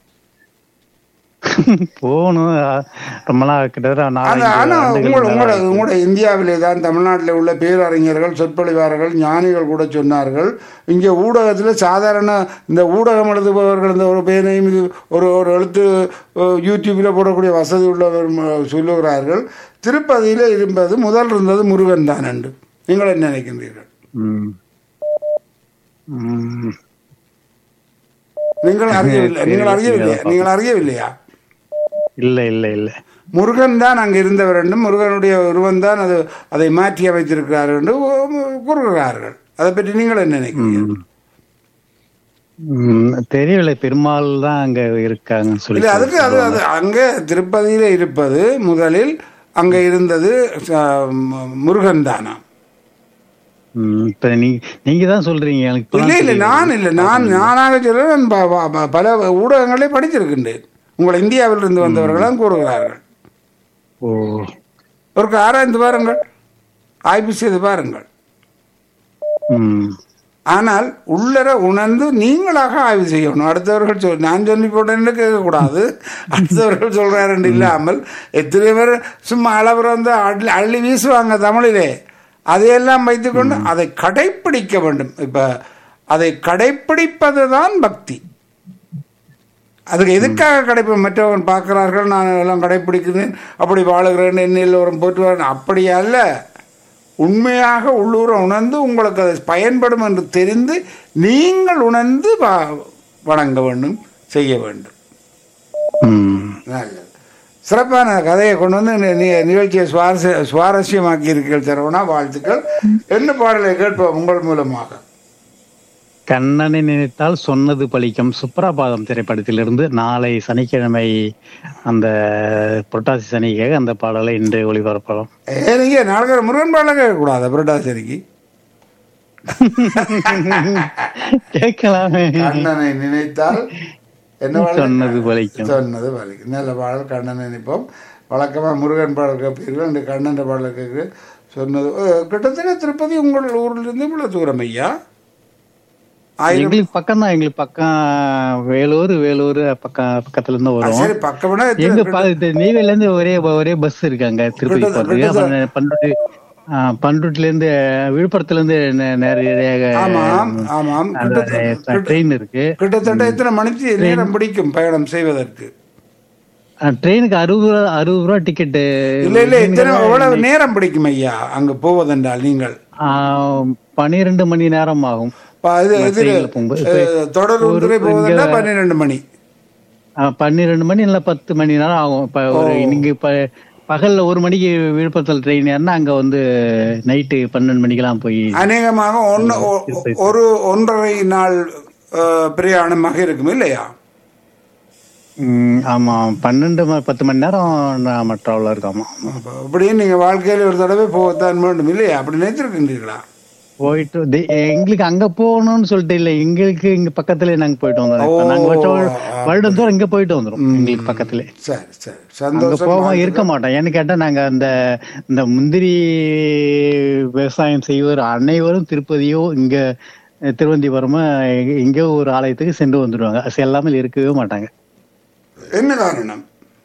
போகணும் அஹ், ரொம்ப நாள் கிட்டத்தட்ட அந்த நாலஞ்சு ஆனா ஆண்டுகள் உங்களோட மேல உங்களோட ஆயிடுச்சு. உங்களோட இந்தியாவிலே தான் தமிழ்நாட்டில் உள்ள பேரறிஞர்கள் சொற்பொழிவாளர்கள் ஞானிகள் கூட சொன்னார்கள் இங்கே ஊடகத்தில் சாதாரண இந்த ஊடகம் எழுதுபவர்கள் இந்த ஒரு பேரையும் இது ஒரு ஒரு எழுத்து அஹ், யூடியூப்பில் போடக்கூடிய வசதி உள்ளவர் ம- சொல்லுகிறார்கள் திருப்பதியில் இருப்பது முதல் இருந்தது முருகன் தான் என்று நீங்கள் என்ன நினைக்கின்றீர்கள் ம். ம். நீங்கள் அறியவில்லை நீங்கள் அறியவில்லையா நீங்கள் அறியவில்லையா இல்ல இல்ல இல்ல முருகன் தான் அங்கே இருந்தவர் என்றும் முருகனுடைய உருவம் தான் அது அதை மாற்றி அமைத்திருக்கிறார் என்று கூறுகிறார்கள் அதை பற்றி நீங்கள் என்ன நினைக்கிறீர்கள் ம், தெரியவில்லை பெருமாள் தான் அங்க இருக்காங்கன்னு சொல்லி இல்லை அதுக்கு அது அது அங்கே திருப்பதியில் இருப்பது முதலில் அங்கே இருந்தது அஹ், மு- முருகன் தானா ம், இப்ப நீ நீங்க தான் சொல்றீங்க எனக்கு இல்லை இப்பதான் இல்லை தெரியுது. நான் இல்லை நான் நானாக சொல்ல நான் ப- ப- ப- பல ஊடகங்களே படிச்சிருக்கின்றேன் உங்கள் இந்தியாவில் இருந்து வந்தவர்களாம் கூறுகிறார்கள் ஓ ஒரு ஆராய்ந்து பாருங்கள் ஆய்வு செய்து பாருங்கள் ம் ஆனால் உள்ளர உணர்ந்து நீங்களாக ஆய்வு செய்யணும் அடுத்தவர்கள் சொல் நான் சொல்லி போட்டேன்னு கேட்கக்கூடாது அடுத்தவர்கள் சொல்றாருன்னு இல்லாமல் எத்தனை பேர் சும்மா அளவர் வந்து அள்ளி அள்ளி வீசுவாங்க தமிழிலே அதையெல்லாம் வைத்துக்கொண்டு அதை கடைப்பிடிக்க வேண்டும் இப்ப அதை கடைப்பிடிப்பது தான் பக்தி அதுக்கு எதுக்காக கடைப்ப மற்றவன் பார்க்கிறார்கள் நான் எல்லாம் கடைப்பிடிக்கிறேன் அப்படி வாழுகிறேன் என்ன எல்லோரும் போற்றுவார்கள் அப்படி அல்ல உண்மையாக உள்ளூர உணர்ந்து உங்களுக்கு அது பயன்படும் என்று தெரிந்து நீங்கள் உணர்ந்து வ- வணங்க வேண்டும் செய்ய வேண்டும் ம் நல்லது சிறப்பான கதையை கொண்டு வந்து நி- நி- நிகழ்ச்சியை சுவாரஸ்ய சுவாரஸ்யமாக்கி இருக்கிறீர்கள் சரவணா வாழ்த்துக்கள் என்ன பாடலை கேட்போம் உங்கள் மூலமாக கண்ணனை நினைத்தால் சொன்னது பலிக்கும் சுப்ரபாதம் திரைப்படத்திலிருந்து நாளை சனிக்கிழமை அந்த புரட்டாசி சனிக்காக அந்த பாடலை இன்று ஒளிபரப்பலாம் ஏ நீங்க நாளைக்கு முருகன் பாடலை கேட்கக்கூடாது புரட்டாசிரிக்கு கேட்கலாமே கண்ணனை நினைத்தால் என்ன பாடல்? சொன்னது பலிக்கும் சொன்னது பலிக்கும் நல்ல பாடல் கண்ணனை நினைப்போம் வழக்கமா முருகன் பாடல் கேட்பீர்கள் இந்த கண்ணன் பாடல் கேட்கு சொன்னது அஹ், கிட்டத்தட்ட திருப்பதி உங்கள் ஊர்ல இருந்து இவ்வளவு தூரம் ஐயா ஆயிரம் எங்களுக்கு பக்கம் தான் எங்களுக்கு பக்கம் வேலூர் வேலூர் பக்கம் பக்கத்துல இருந்து ஆ, வரும் சரி பக்கம்னா எங்க எத்தனை- ப- இது நெய்வேலில இருந்து ஒரே ஒரே பஸ் இருக்காங்க திருப்பதி கிட்டத்தட்ட- போறதுக்கு அப்புறம் பண்ருட்டி ஆ, பண்ருட்டில இருந்து விழுப்புரத்துல இருந்து நே- நேரடியாக ஆமாம் ஆமாம் கிட்டத்தட்ட ட்ரெயின் இருக்கு கிட்டத்தட்ட எத்தனை மணிக்கு நேரம் பிடிக்கும் பயணம் செய்வதற்கு ட்ரெயினுக்கு அறுபது ரூபா அறுபது ரூபா டிக்கெட்டு இல்ல இல்ல எத்தனை எவ்வளவு நேரம் பிடிக்கும் ஐயா அங்க போவதென்றால் நீங்கள் பனிரெண்டு மணி நேரம் ஆகும் ப- இது இது ட்ரெயின்ல போகும்போது இப்ப அஹ், தொடர் உந்துரை போவதென்றால் பன்னிரெண்டு மணி ஆ, பன்னிரெண்டு மணி இல்ல பத்து மணி நேரம் ஆகும் இப்ப ஒரு இன்னைக்கு இப்ப பகல்ல ஒரு மணிக்கு விழுப்புரத்தில் ட்ரெயின் ஏறினா அங்க வந்து நைட்டு பன்னெண்டு மணிக்கெல்லாம் போய் அநேகமாக ஒன்னு ஒ- ஒரு ஒன்றரை நாள் அஹ், பிரயாணமாக இருக்கும் இல்லையா ம், ஆமா பன்னெண்டு ம- பத்து மணி நேரம் நான் மற்றவள இருக்காமா அப்ப அப்படியே நீங்க வாழ்க்கையில ஒரு தடவை போகத்தான் வேண்டும் இல்லையா அப்படி நினைச்சிருக்கின்றீர்களா போயிட்டு தி- எங்களுக்கு அங்க போகணும்னு சொல்லிட்டு இல்ல எங்களுக்கு இங்க பக்கத்துல நாங்க போயிட்டு வந்தோம் இப்ப நாங்க வருஷம் வருடம் தூரம் இங்க போயிட்டு வந்துரும் எங்களுக்கு பக்கத்துல சரி சரி அங்க சந்தோஷம் போக இருக்க மாட்டோம் ஏன்னு கேட்டா நாங்க அந்த இந்த முந்திரி விவசாயம் செய்வோர் அனைவரும் திருப்பதியோ இங்க அஹ், திருவந்திபுரமா எங்க- எங்கேயோ ஒரு ஆலயத்துக்கு சென்று வந்துடுவாங்க அது எல்லாமே இருக்கவே மாட்டாங்க என்ன காரணம்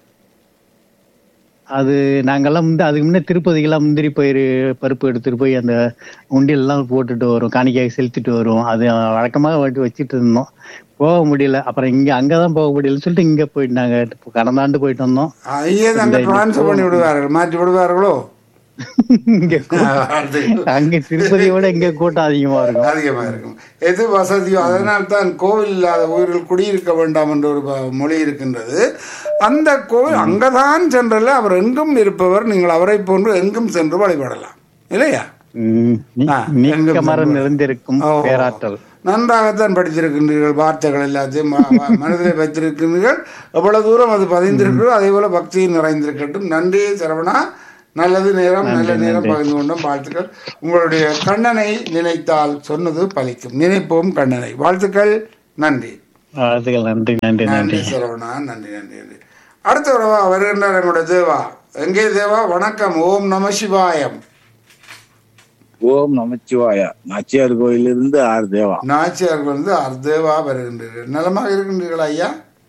அது நாங்கெல்லாம் முந்தி அதுக்கு முன்னே திருப்பதிக்கெல்லாம் முந்திரி பயிர் பருப்பு எடுத்துட்டு போய் அந்த உண்டியல் எல்லாம் போட்டுட்டு வரும் காணிக்காய் செலுத்திட்டு வரும் அது வழக்கமாக வட்டி வச்சுட்டு இருந்தோம் போக முடியல அப்புறம் இங்க அங்கதான் போக முடியலன்னு சொல்லிட்டு இங்க போயிட்டு நாங்க கடந்த ஆண்டு போயிட்டு வந்தோம் ஐயே அங்க டிரான்ஸ்ஃபர் பண்ணி விடுவார்கள் மாற்றி விடுவார்களோ இங்க கூ- அது அங்க திருப்பதியை விட இங்க கூட்டம் அதிகமா இருக்கும் அதிகமா இருக்கும் எது வசதியோ அதனால் தான் கோவில் இல்லாத ஊரில் குடியிருக்க வேண்டாம் என்ற ஒரு ப- மொழி இருக்கின்றது அந்த கோவில் அங்கதான் சென்றல்ல அவர் எங்கும் இருப்பவர் நீங்கள் அவரை போன்று எங்கும் சென்று வழிபடலாம் இல்லையா உம் நீ- ஆ, நீக்க மரம் நிறைந்திருக்கும் ஓ. பேராற்றல் நன்றாகத்தான் படித்திருக்கின்றீர்கள் வார்த்தைகள் எல்லாத்தையும் ம- ம- மனதிலே வைத்திருக்கின்றீர்கள் எவ்வளவு தூரம் அது பதிந்திருக்கிறதோ அதே போல பக்தியும் நிறைந்திருக்கட்டும் நன்றி சரவணா நல்லது நேரம் நல்ல நேரம் பகிர்ந்து கொண்டோம் வாழ்த்துக்கள் உங்களுடைய கண்ணனை நினைத்தால் சொன்னது பலிக்கும் நினைப்போம் கண்ணனை வாழ்த்துக்கள் நன்றி வாழ்த்துக்கள் நன்றி நன்றி நன்றி நன்றி சரவணா நன்றி நன்றி நன்றி அடுத்த உறவா வருகின்றார் எங்களுடைய தேவா எங்கே தேவா வணக்கம் ஓம் நம சிவாயம் ஓம் நமச்சிவாயா நாச்சியார் கோயிலிருந்து ஆர் தேவா நாச்சியார் வந்து அர்த்தவா வருகின்றீர்கள் நலமாக இருக்கின்றீர்களா ஐயா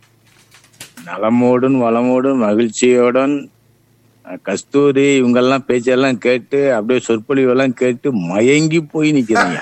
நலமோடும் வளமோடும் மகிழ்ச்சியோடன் அஹ், கஸ்தூரி இவங்கெல்லாம் பேச்செல்லாம் கேட்டு அப்படியே சொற்பொழிவெல்லாம் கேட்டு மயங்கி போய் நிக்கிறீங்க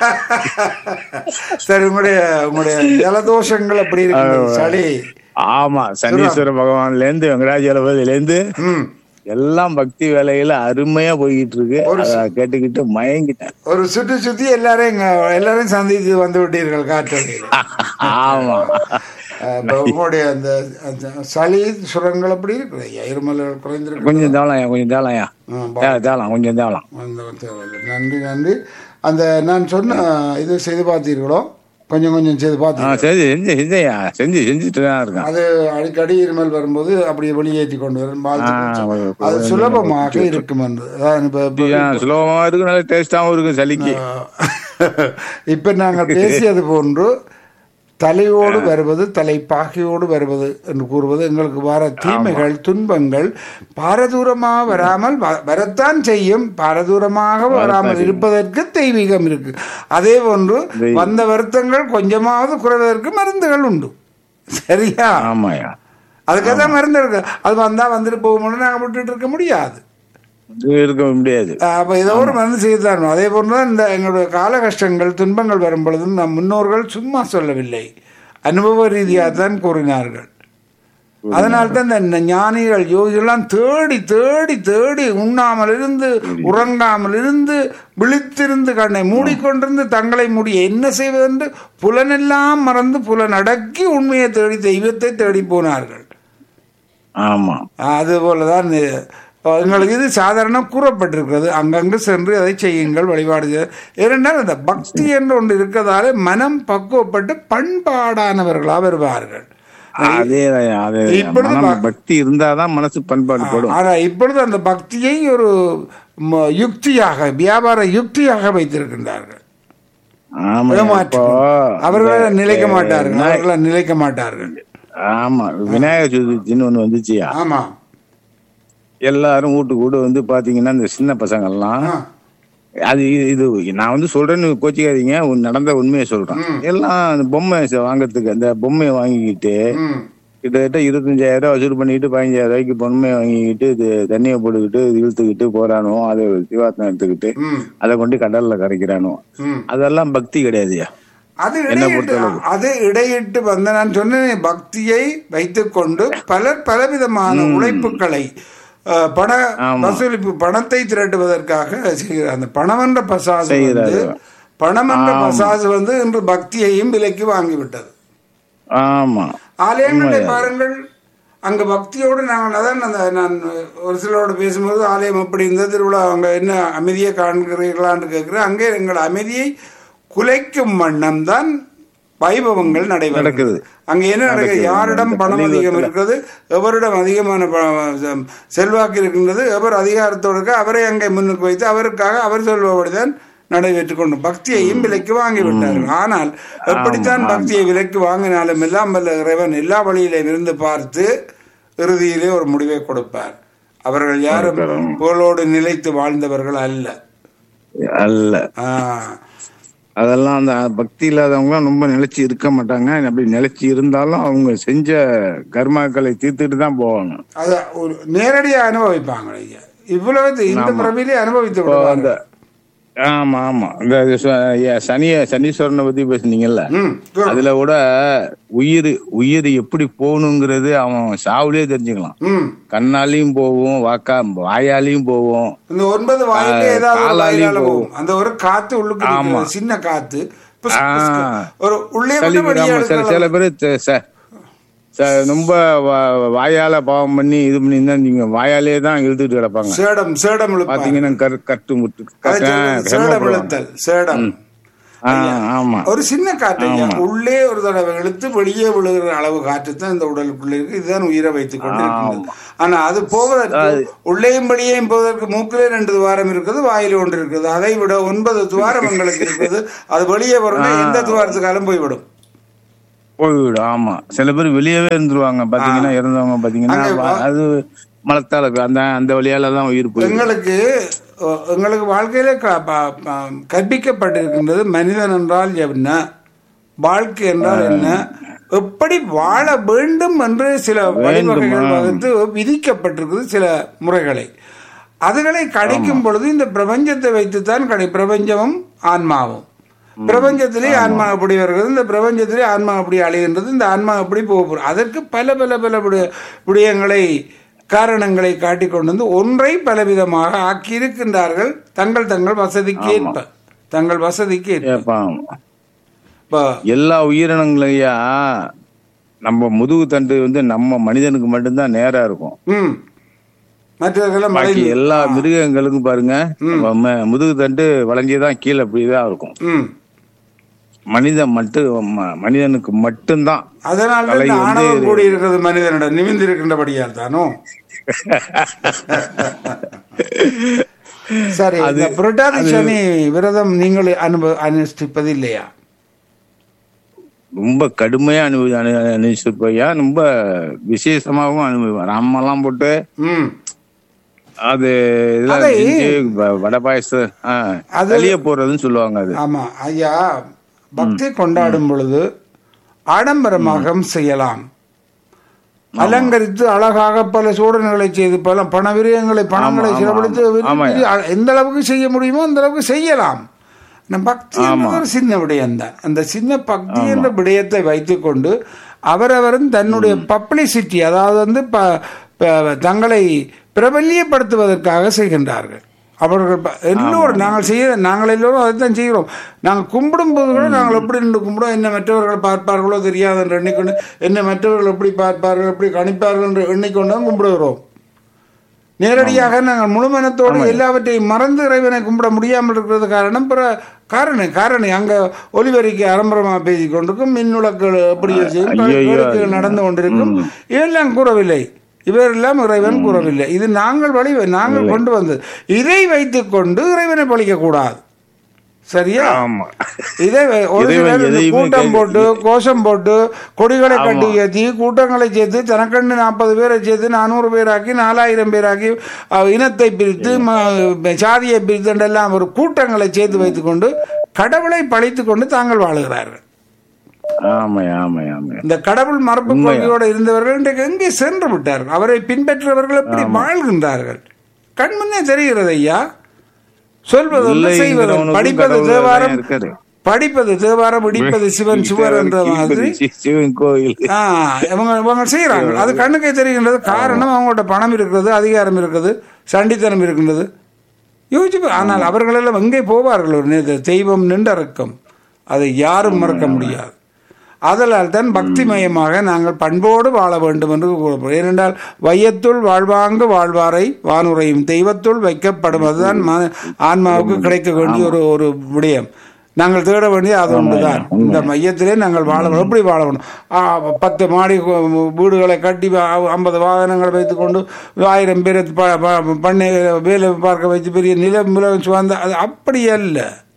சரி உங்களுடைய உங்களுடைய ஜலதோஷங்கள் அப்படி இருக்கு சளி ஆமா சனீஸ்வர பகவான்ல இருந்து வெங்கடாஜலபதியில இருந்து ம் எல்லாம் பக்தி வேலையில அருமையா போய்கிட்டு இருக்கு அத கேட்டுக்கிட்டு மயங்கிட்டேன் ஒரு சுற்றி சுத்தி எல்லாரையும் இங்க எல்லாரையும் சந்தித்து வந்து விட்டீர்கள் காற்றலையில் ஆமா இப்ப உங்களுடைய அந்த அந்த சளி சுரங்கள் அப்படி இருக்குது ஐயா இருமல் குறைந்திருக்கு கொஞ்சம் தேவலாம்யா கொஞ்சம் தேவலாம்யா தேவலாம் கொஞ்சம் தேவலாம் அந்த தேவையில்லை. நன்றி நன்றி அந்த நான் சொன்ன இது செய்து பார்த்தீர்களோ கொஞ்சம் கொஞ்சம் செய்து ஆ பார்த்தீங்க சரி செஞ்சு செஞ்சையா செஞ்சு செஞ்சுட்டு தான் இருக்கேன் அது அடிக்கடி இருமல் வரும்போது அப்படியே வெளியேற்றி கொண்டு வரும் வாழ்த்து ஆ, ஒரு- அது சுலபமாக இருக்கும் என்று அதான் இப்ப- இப்ப- ஆ, சுலபமா இருக்கு நல்ல டேஸ்டாவும் இருக்கும் சளிக்கு இப்ப நாங்கள் பேசியது போன்று தலையோடு வருவது தலைப்பாகையோடு வருவது என்று கூறுவது எங்களுக்கு வர தீமைகள் துன்பங்கள் பாரதூரமாக வராமல் வ- வரத்தான் செய்யும் பாரதூரமாக வராமல் இருப்பதற்கு தெய்வீகம் இருக்கு அதே போன்று வந்த வருத்தங்கள் கொஞ்சமாவது குறைவதற்கு மருந்துகள் உண்டு சரியா ஆமாயா அதுக்காக தான் மருந்து இருக்கு அது வந்தா வந்துட்டு போகும்போது நாங்கள் விட்டுட்டு இருக்க முடியாது இது இருக்க முடியாது அப்போ ஏதோ ஒரு மருந்து செய்து தான் அதே போன்று தான் இந்த எங்களுடைய கால கஷ்டங்கள் துன்பங்கள் வரும் பொழுது நம் முன்னோர்கள் சும்மா சொல்லவில்லை அனுபவ ரீதியாக தான் கூறினார்கள் அதனால தான் இந்த ஞானிகள் யோகிகள்லாம் தேடி தேடி தேடி உண்ணாமல் இருந்து உறங்காமல் இருந்து விழித்திருந்து கண்ணை மூடிக்கொண்டிருந்து தங்களை மூடி என்ன செய்வதென்று புலனெல்லாம் மறந்து புலன் அடக்கி உண்மையை தேடி தெய்வத்தை தேடி போனார்கள் ஆமா அது போலதான் இது- எங்களுக்கு இது சாதாரண கூறப்பட்டிருக்கிறது அங்கங்கு சென்று அதை செய்யுங்கள் வழிபாடு செய்ய ஏனென்றால் அந்த பக்தி என்று ஒன்று இருக்கிறதாலே மனம் பக்குவப்பட்டு பண்பாடானவர்களாக வருவார்கள் அதே அது இப்பொழுது மனம் பா- பக்தி இருந்தாதான் மனசு பண்பாடு படும் ஆனா இப்பொழுது அந்த பக்தியை ஒரு ம- யுக்தியாக வியாபார யுக்தியாக வைத்திருக்கின்றார்கள் ஆமா ஏமாற்று. இப்போ அவர்களால் இந்த- நிலைக்க மாட்டார்கள் விநாயக- அவர்களால் நிலைக்க மாட்டார்கள் ஆமா விநாயகர் சதுர்த்தின்னு ஒண்ணு வந்துச்சியா ஆமா எல்லாரும் வீட்டுக்கு வீடு வந்து பாத்தீங்கன்னா இந்த சின்ன பசங்க எல்லாம் ஆ. அது இது இது நான் வந்து சொல்றேன்னு கோச்சிக்காதீங்க உன் நடந்த உண்மையை சொல்றேன் எல்லாம் அந்த பொம்மை ச- வாங்குறதுக்கு அந்த பொம்மையை வாங்கிக்கிட்டு ம் கிட்டத்தட்ட இருபத்தஞ்சாயிரம் ரூபாய் வசூல் பண்ணிட்டு பதினஞ்சாயிரம் ரூபாய்க்கு பொம்மையை வாங்கிக்கிட்டு இது தண்ணியை போட்டுக்கிட்டு இது இழுத்துக்கிட்டு போறானோ அதை சிவாத்தம் எடுத்துக்கிட்டு ம் அதை கொண்டு கடல்ல கரைக்கிறானோ ம் அதெல்லாம் பக்தி கிடையாதுயா அது என்னை இடையிட்டு பொறுத்தளவு. அது இடையிட்டு வந்த நான் சொன்னேன் பக்தியை வைத்துக்கொண்டு பலர் பலவிதமான உழைப்புகளை அஹ், பண ஆமா. வசூலிப்பு பணத்தை திரட்டுவதற்காக செய்கிறார் அந்த பணம் என்ற பசாசு வந்து செய்கிறாரு. பணம் என்ற பசாசு வந்து இன்று பக்தியையும் விலைக்கு வாங்கிவிட்டது ஆமா ஆலயங்களை பாருங்கள் அங்க பக்தியோடு நாங்கள் அதான் அந்த நான் ஒரு சிலரோட பேசும்போது ஆலயம் எப்படி இருந்தது திருவிழா அவங்க என்ன அமைதியை காண்கிறீர்களான்னு கேட்கிறேன் அங்கே எங்கள் அமைதியை குலைக்கும் வண்ணம் தான் வைபவங்கள் நடைபெறும் நடக்குது. அங்க என்ன நடக்குது நடக்குது. யாரிடம் அந்த பணம் அதிகம் பள்ளிக்கூடத்துல. இருக்கிறது எவரிடம் அதிகமான ப- செ- செல்வாக்கு இருக்கின்றது எவர் அதிகாரத்தோடு இருக்க அவரை அங்கே முன்னுக்கு வைத்து அவருக்காக அவர் சொல்பபடிதான் நடைபெற்றுக் கொண்டு பக்தியையும் விலைக்கு வாங்கி விட்டார்கள் ஆனால் எப்படித்தான் பக்தியை விலைக்கு வாங்கினாலும் எல்லாம் வல்ல இறைவன் எல்லா வழியிலும் இருந்து பார்த்து இறுதியிலே ஒரு முடிவை கொடுப்பார் அவர்கள் யாரும் புகழோடு நிலைத்து வாழ்ந்தவர்கள் அல்ல அல்ல ஆஹ் அதெல்லாம் அந்த பக்தி இல்லாதவங்களாம் ரொம்ப நிலைச்சு இருக்க மாட்டாங்க அப்படி நிலைச்சு இருந்தாலும் அவங்க செஞ்ச கர்மாக்களை தீர்த்துட்டு தான் போவாங்க அத ஒரு நேரடியா அனுபவிப்பாங்க ஐயா இவ்வளவு இந்த பிறவிலே அனுபவித்து இப்போ அந்த விடுவாங்க ஆமா ஆமா இந்த ச- ஐயா, சனிய சனீஸ்வரனை பத்தி பேசுனீங்கல்ல ம் good. அதுல கூட உயிர் உயிர் எப்படி போகணுங்கிறது அவன் சாவுலயே தெரிஞ்சுக்கலாம் ம் கண்ணாலையும் போவோம் வாக்கா வாயாலையும் போவோம் இந்த ஒன்பது வாயில ஆ, ஏதாவது ஒரு காலாலையும் வாயிலால போகும். போகும் அந்த ஒரு காத்து உள்ளுக்கு ஆமா. நிக்கிறது, சின்ன காத்து புஸ் புஸ்க்கு. ஆ. ஒரு உள்ளே சளி விட்டு வெளியே விடாம சில சில எடுக்கலாம். பேர் த- ச- ச- ரொம்ப வா- வாயால பாவம் பண்ணி இது பண்ணி தான் நீங்க வாயாலே தான் இழுத்துட்டு கிடப்பாங்க சேடம் சேடம் இழுப்பாங்க. பாத்தீங்கன்னா கரு கட்டு முட்டு அதை கட்டு- சொல்றது சேடம் சிரமப்படுவாங்க. இழுத்தல் சேடம் ஆ, ஆமா ஒரு சின்ன காற்று ஐயா. உள்ளே ஒரு தடவை இழுத்து வெளியே விழுகிற அளவு காற்று தான் இந்த உடலுக்குள்ள இருக்கு இதுதான் உயிரை வைத்துக் கொண்டு இருக்கின்றது ஆனா அது போவதற்கு உள்ளேயும் வெளியேயும் போவதற்கு மூக்கிலே ரெண்டு துவாரம் இருக்குது வாயில ஒன்று இருக்குது அதை விட ஒன்பது துவாரம் எங்களுக்கு இருக்குது அது வெளியே வரணும் எந்த துவாரத்துக்காலும் போய்விடும் போய்விடும் ஆமா சில பேர் வெளியவே இருந்துருவாங்க பாத்தீங்கன்னா இறந்தவங்க பாத்தீங்கன்னா அங்க வா- அது மலத்தால அந்த அந்த வழியால தான் உயிர் போயிடும் எங்களுக்கு அஹ், எங்களுக்கு வாழ்க்கையில க- ப- ப- கற்பிக்கப்பட்டிருக்கின்றது மனிதன் என்றால் என்ன வாழ்க்கை என்றால் என்ன எப்படி வாழ வேண்டும் என்று சில வழிவகைகள் வகுத்து விதிக்கப்பட்டிருக்கிறது சில முறைகளை அதுகளை கடைக்கும் பொழுது இந்த பிரபஞ்சத்தை வைத்துத்தான் கடை பிரபஞ்சமும் ஆன்மாவும் பிரபஞ்சத்திலே ஆன்மா அப்படி வருகிறது இந்த பிரபஞ்சத்திலே ஆன்மா அப்படி அழிகின்றது இந்த ஆன்மா அப்படி போக போகிறது அதற்கு பல பல பல விட- விடயங்களை காரணங்களை காட்டிக் கொண்டு வந்து ஒன்றை பலவிதமாக ஆக்கி இருக்கின்றார்கள் தங்கள் தங்கள் வசதிக்கு ஏற்ப தங்கள் வசதிக்கு ஏற்ப கேட்பான் இப்ப எல்லா உயிரினங்களையா நம்ம முதுகு தண்டு வந்து நம்ம மனிதனுக்கு மட்டும்தான் நேரா இருக்கும் ம் மற்றவர்களெல்லாம் பாக்கி மலை எல்லா மிருகங்களுக்கும் பாருங்க ம- முதுகு தண்டு வளைஞ்சேதான் கீழே அப்படிதான் இருக்கும் ம் மனிதன் மட்டும் ம- மனிதனுக்கு மட்டும்தான் அதனால தான் தலை இந்த வந்து- ஆணவம் கூடி இருக்கிறது மனிதனிடம் நிமிந்து இருக்கின்றபடியால் தானோ சரி இந்த புரட்டாதி சனி விரதம் நீங்கள் அனுபவ அனுஷ்டிப்பது இல்லையா ரொம்ப கடுமையா அனுபவி அனு அனுபவிச்சிருப்பையா ரொம்ப விசேஷமாவும் அனுபவிப்பேன் ராமெல்லாம் போட்டு ம் அது இதெல்லாம் அதை- செஞ்சு வ- வடை பாயசம் அது- வெளிய போறதுன்னு சொல்லுவாங்க அது ஆமா ஐயா பக்தி கொண்டாடும் பொழுது ஆடம்பரமாக செய்யலாம் அலங்கரித்து அழகாக பல சோதனைகளை செய்து பல பண விரயங்களை பணங்களை ஆமா, செலவழித்து ஆமா. விரும்பி ஆமாய்யா. அ- எந்த அளவுக்கு செய்ய முடியுமோ அந்த அளவுக்கு செய்யலாம் நம்ம பக்தி என்பது ஒரு சின்ன விடயம் தான் அந்த சின்ன பக்தி என்ற விடயத்தை வைத்துக்கொண்டு அவரவரும் தன்னுடைய பப்ளிசிட்டி அதாவது வந்து ப- ப- தங்களை பிரபல்யப்படுத்துவதற்காக செய்கின்றார்கள் அவர்கள் ப- எல்லோரும் நாங்கள் செய்ய நாங்கள் எல்லோரும் அதைத்தான் செய்கிறோம் நாங்கள் கும்பிடும் போது கூட நாங்கள் எப்படி நின்று கும்பிடுவோம் என்ன மற்றவர்கள் பார்ப்பார்களோ தெரியாது என்று எண்ணிக்கொண்டு என்ன மற்றவர்கள் எப்படி பார்ப்பார்கள் எப்படி கணிப்பார்கள் என்று எண்ணிக்கொண்டு தான் கும்பிடுகிறோம் நேரடியாக நாங்கள் முழுமனத்தோடு எல்லாவற்றையும் மறந்து இறைவனை கும்பிட முடியாமல் இருக்கிறது காரணம் பிற காரணம் காரணம் அங்க ஒலிபெருக்கி அரம்பரமா பேசிக் கொண்டிருக்கும் மின்னுலக்கள் எப்படி செய்யும் பல ஐயையோ, வேடிக்கைகள் நடந்து கொண்டிருக்கும் இதெல்லாம் கூறவில்லை இவரெல்லாம் இறைவன் கூறவில்லை இது நாங்கள் வழி நாங்கள் கொண்டு வந்தது இதை வைத்துக் கொண்டு இறைவனை பழிக்க கூடாது சரியா ஆமா இதை வே- ஒரு இறைவன் சிலர் இந்த எதையுமே கூட்டம் கேட்க- போட்டு கோஷம் போட்டு கொடிகளை கட்டி ஏற்றி கூட்டங்களை சேர்த்து தனக்கண்டு நாற்பது பேரை சேர்த்து நானூறு பேராக்கி நாலாயிரம் பேராக்கி அஹ், இனத்தை பிரித்து ம- சாதியை பிரித்து எல்லாம் ஒரு கூட்டங்களை சேர்த்து வைத்துக்கொண்டு கடவுளை பழித்துக் கொண்டு தாங்கள் வாழுகிறார்கள் ஆமாய்யா ஆமாய்யா ஆமாய்யா இந்த கடவுள் மரபு கொள்கையோடு இருந்தவர்கள் இன்றைக்கு எங்கே சென்று விட்டார்கள் அவரை பின்பற்றவர்கள் எப்படி வாழ்கின்றார்கள் கண்முன்னே தெரிகிறது ஐயா சொல்வது ஒன்று, செய்வது ஒன்று. இல்லைங்கிறவனுக்கும் படிப்பது கடவுள் தேவாரம் தான் இருக்காரு. படிப்பது தேவாரம் இடிப்பது சிவன் சுவர் என்ற மாதிரி சி- சிவன் கோயில் ஆ, இவங்க இவங்க செய்யறாங்க அது கண்ணுக்கே தெரிகின்றது காரணம் அவங்கள்ட்ட பணம் இருக்கிறது அதிகாரம் இருக்குது சண்டித்தனம் இருக்கின்றது யோசிச்சு பா- ஆனால் அவர்களெல்லாம் எங்கே போவார்கள் ஒரு நேரத்தில் தெய்வம் நின்றறக்கம் அதை யாரும் மறக்க முடியாது அதனால் தான் பக்திமயமாக நாங்கள் பண்போடு வாழ வேண்டும் என்று கூறப்படும் ஏனென்றால் வையத்துள் வாழ்வாங்கு வாழ்வாரை வானுரையும் தெய்வத்துள் வைக்கப்படும் அதுதான் ம- ஆன்மாவுக்கு கிடைக்க வேண்டிய ஒரு ஒரு விடயம் நாங்கள் தேட வேண்டிய அது ஒன்றுதான் இந்த மையத்திலே நாங்கள் வாழ வேண்டும். எப்படி வாழ வேண்டும் ஆ, பத்து மாடி கு- வீடுகளை கட்டி ஐம்பது வாகனங்களை வைத்துக்கொண்டு ஆயிரம் பேரை ப- ப- பண்ணை வேலை பார்க்க வைத்து பெரிய நிலம் நிலம் சுவாந்த அது அப்படி அல்ல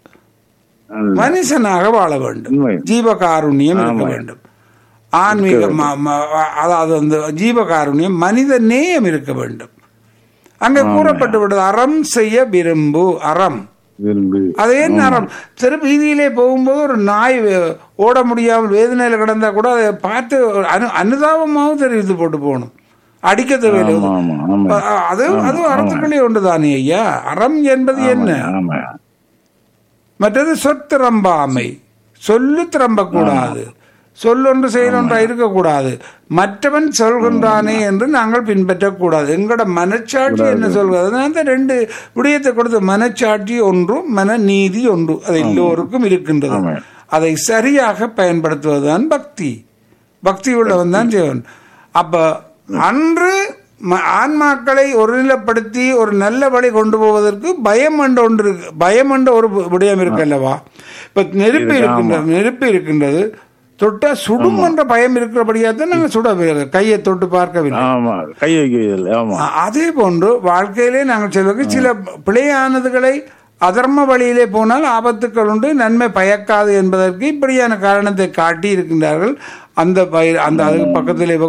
மனுஷனாக வாழ வேண்டும் உண்மை. ஜீவகாருண்யம் இருக்க வேண்டும் ஆன்மீக ம- ம- அதாவது அந்த ஜீவகாருண்யம் மனித நேயம் இருக்க வேண்டும் அங்கே கூறப்பட்டு விட்டது அறம் செய்ய விரும்பு அறம் விரும்பு அது என்ன அறம் தெரு வீதியிலே போகும்போது ஒரு நாய் வே- ஓட முடியாமல் வேதனையில கிடந்தா கூட அதை பார்த்து ஒரு அனு அனுதாபமாகவும் தெரிவித்து போட்டு போகணும் அடிக்க தேவையில்லை ஆமா ஆமா ஆமா அ- அது அது அறத்துக்குள்ளே ஒன்றுதானே ஐயா அறம் என்பது என்ன ஆமா மற்றது சொத்திரம்பாமை சொல்லு திரம்பக்கூடாது சொல்லொன்று செயலொன்றா இருக்கக்கூடாது மற்றவன் சொல்கின்றானே என்று நாங்கள் பின்பற்றக்கூடாது எங்களோட மனச்சாட்சி என்ன சொல்கிறது அந்த ரெண்டு விடயத்தை கொடுத்த மனச்சாட்சி ஒன்று மன நீதி ஒன்று அது எல்லோருக்கும் இருக்கின்றது ஆமா. அதை சரியாக பயன்படுத்துவதுதான் பக்தி பக்தி உள்ளவன் தான் செய்வன் அப்ப அன்று ம- ஆன்மாக்களை ஒருநிலைப்படுத்தி ஒரு நல்ல வழி கொண்டு போவதற்கு பயம் என்ற ஒன்று இருக்கு பயம் என்ற ஒரு விடயம் இருக்கு அல்லவா இப்ப நெருப்பு இருக்கின்றது நெருப்பு இருக்கின்றது தொட்டா சுடும் என்ற பயம் இருக்கிறபடியா தான் நாங்கள் சுட கையை தொட்டு பார்க்கவில்லை ஆமா கை வைக்கிறது ஆமா அ- அதே போன்று வாழ்க்கையிலே நாங்கள் செல்வதற்கு சில பிழையானதுகளை அதர்ம வழியிலே போனால் ஆபத்துக்கள் உண்டு நன்மை பயக்காது என்பதற்கு இப்படியான காரணத்தை காட்டி இருக்கின்றார்கள் அந்த பய- அந்த அதுக்கு பக்கத்திலே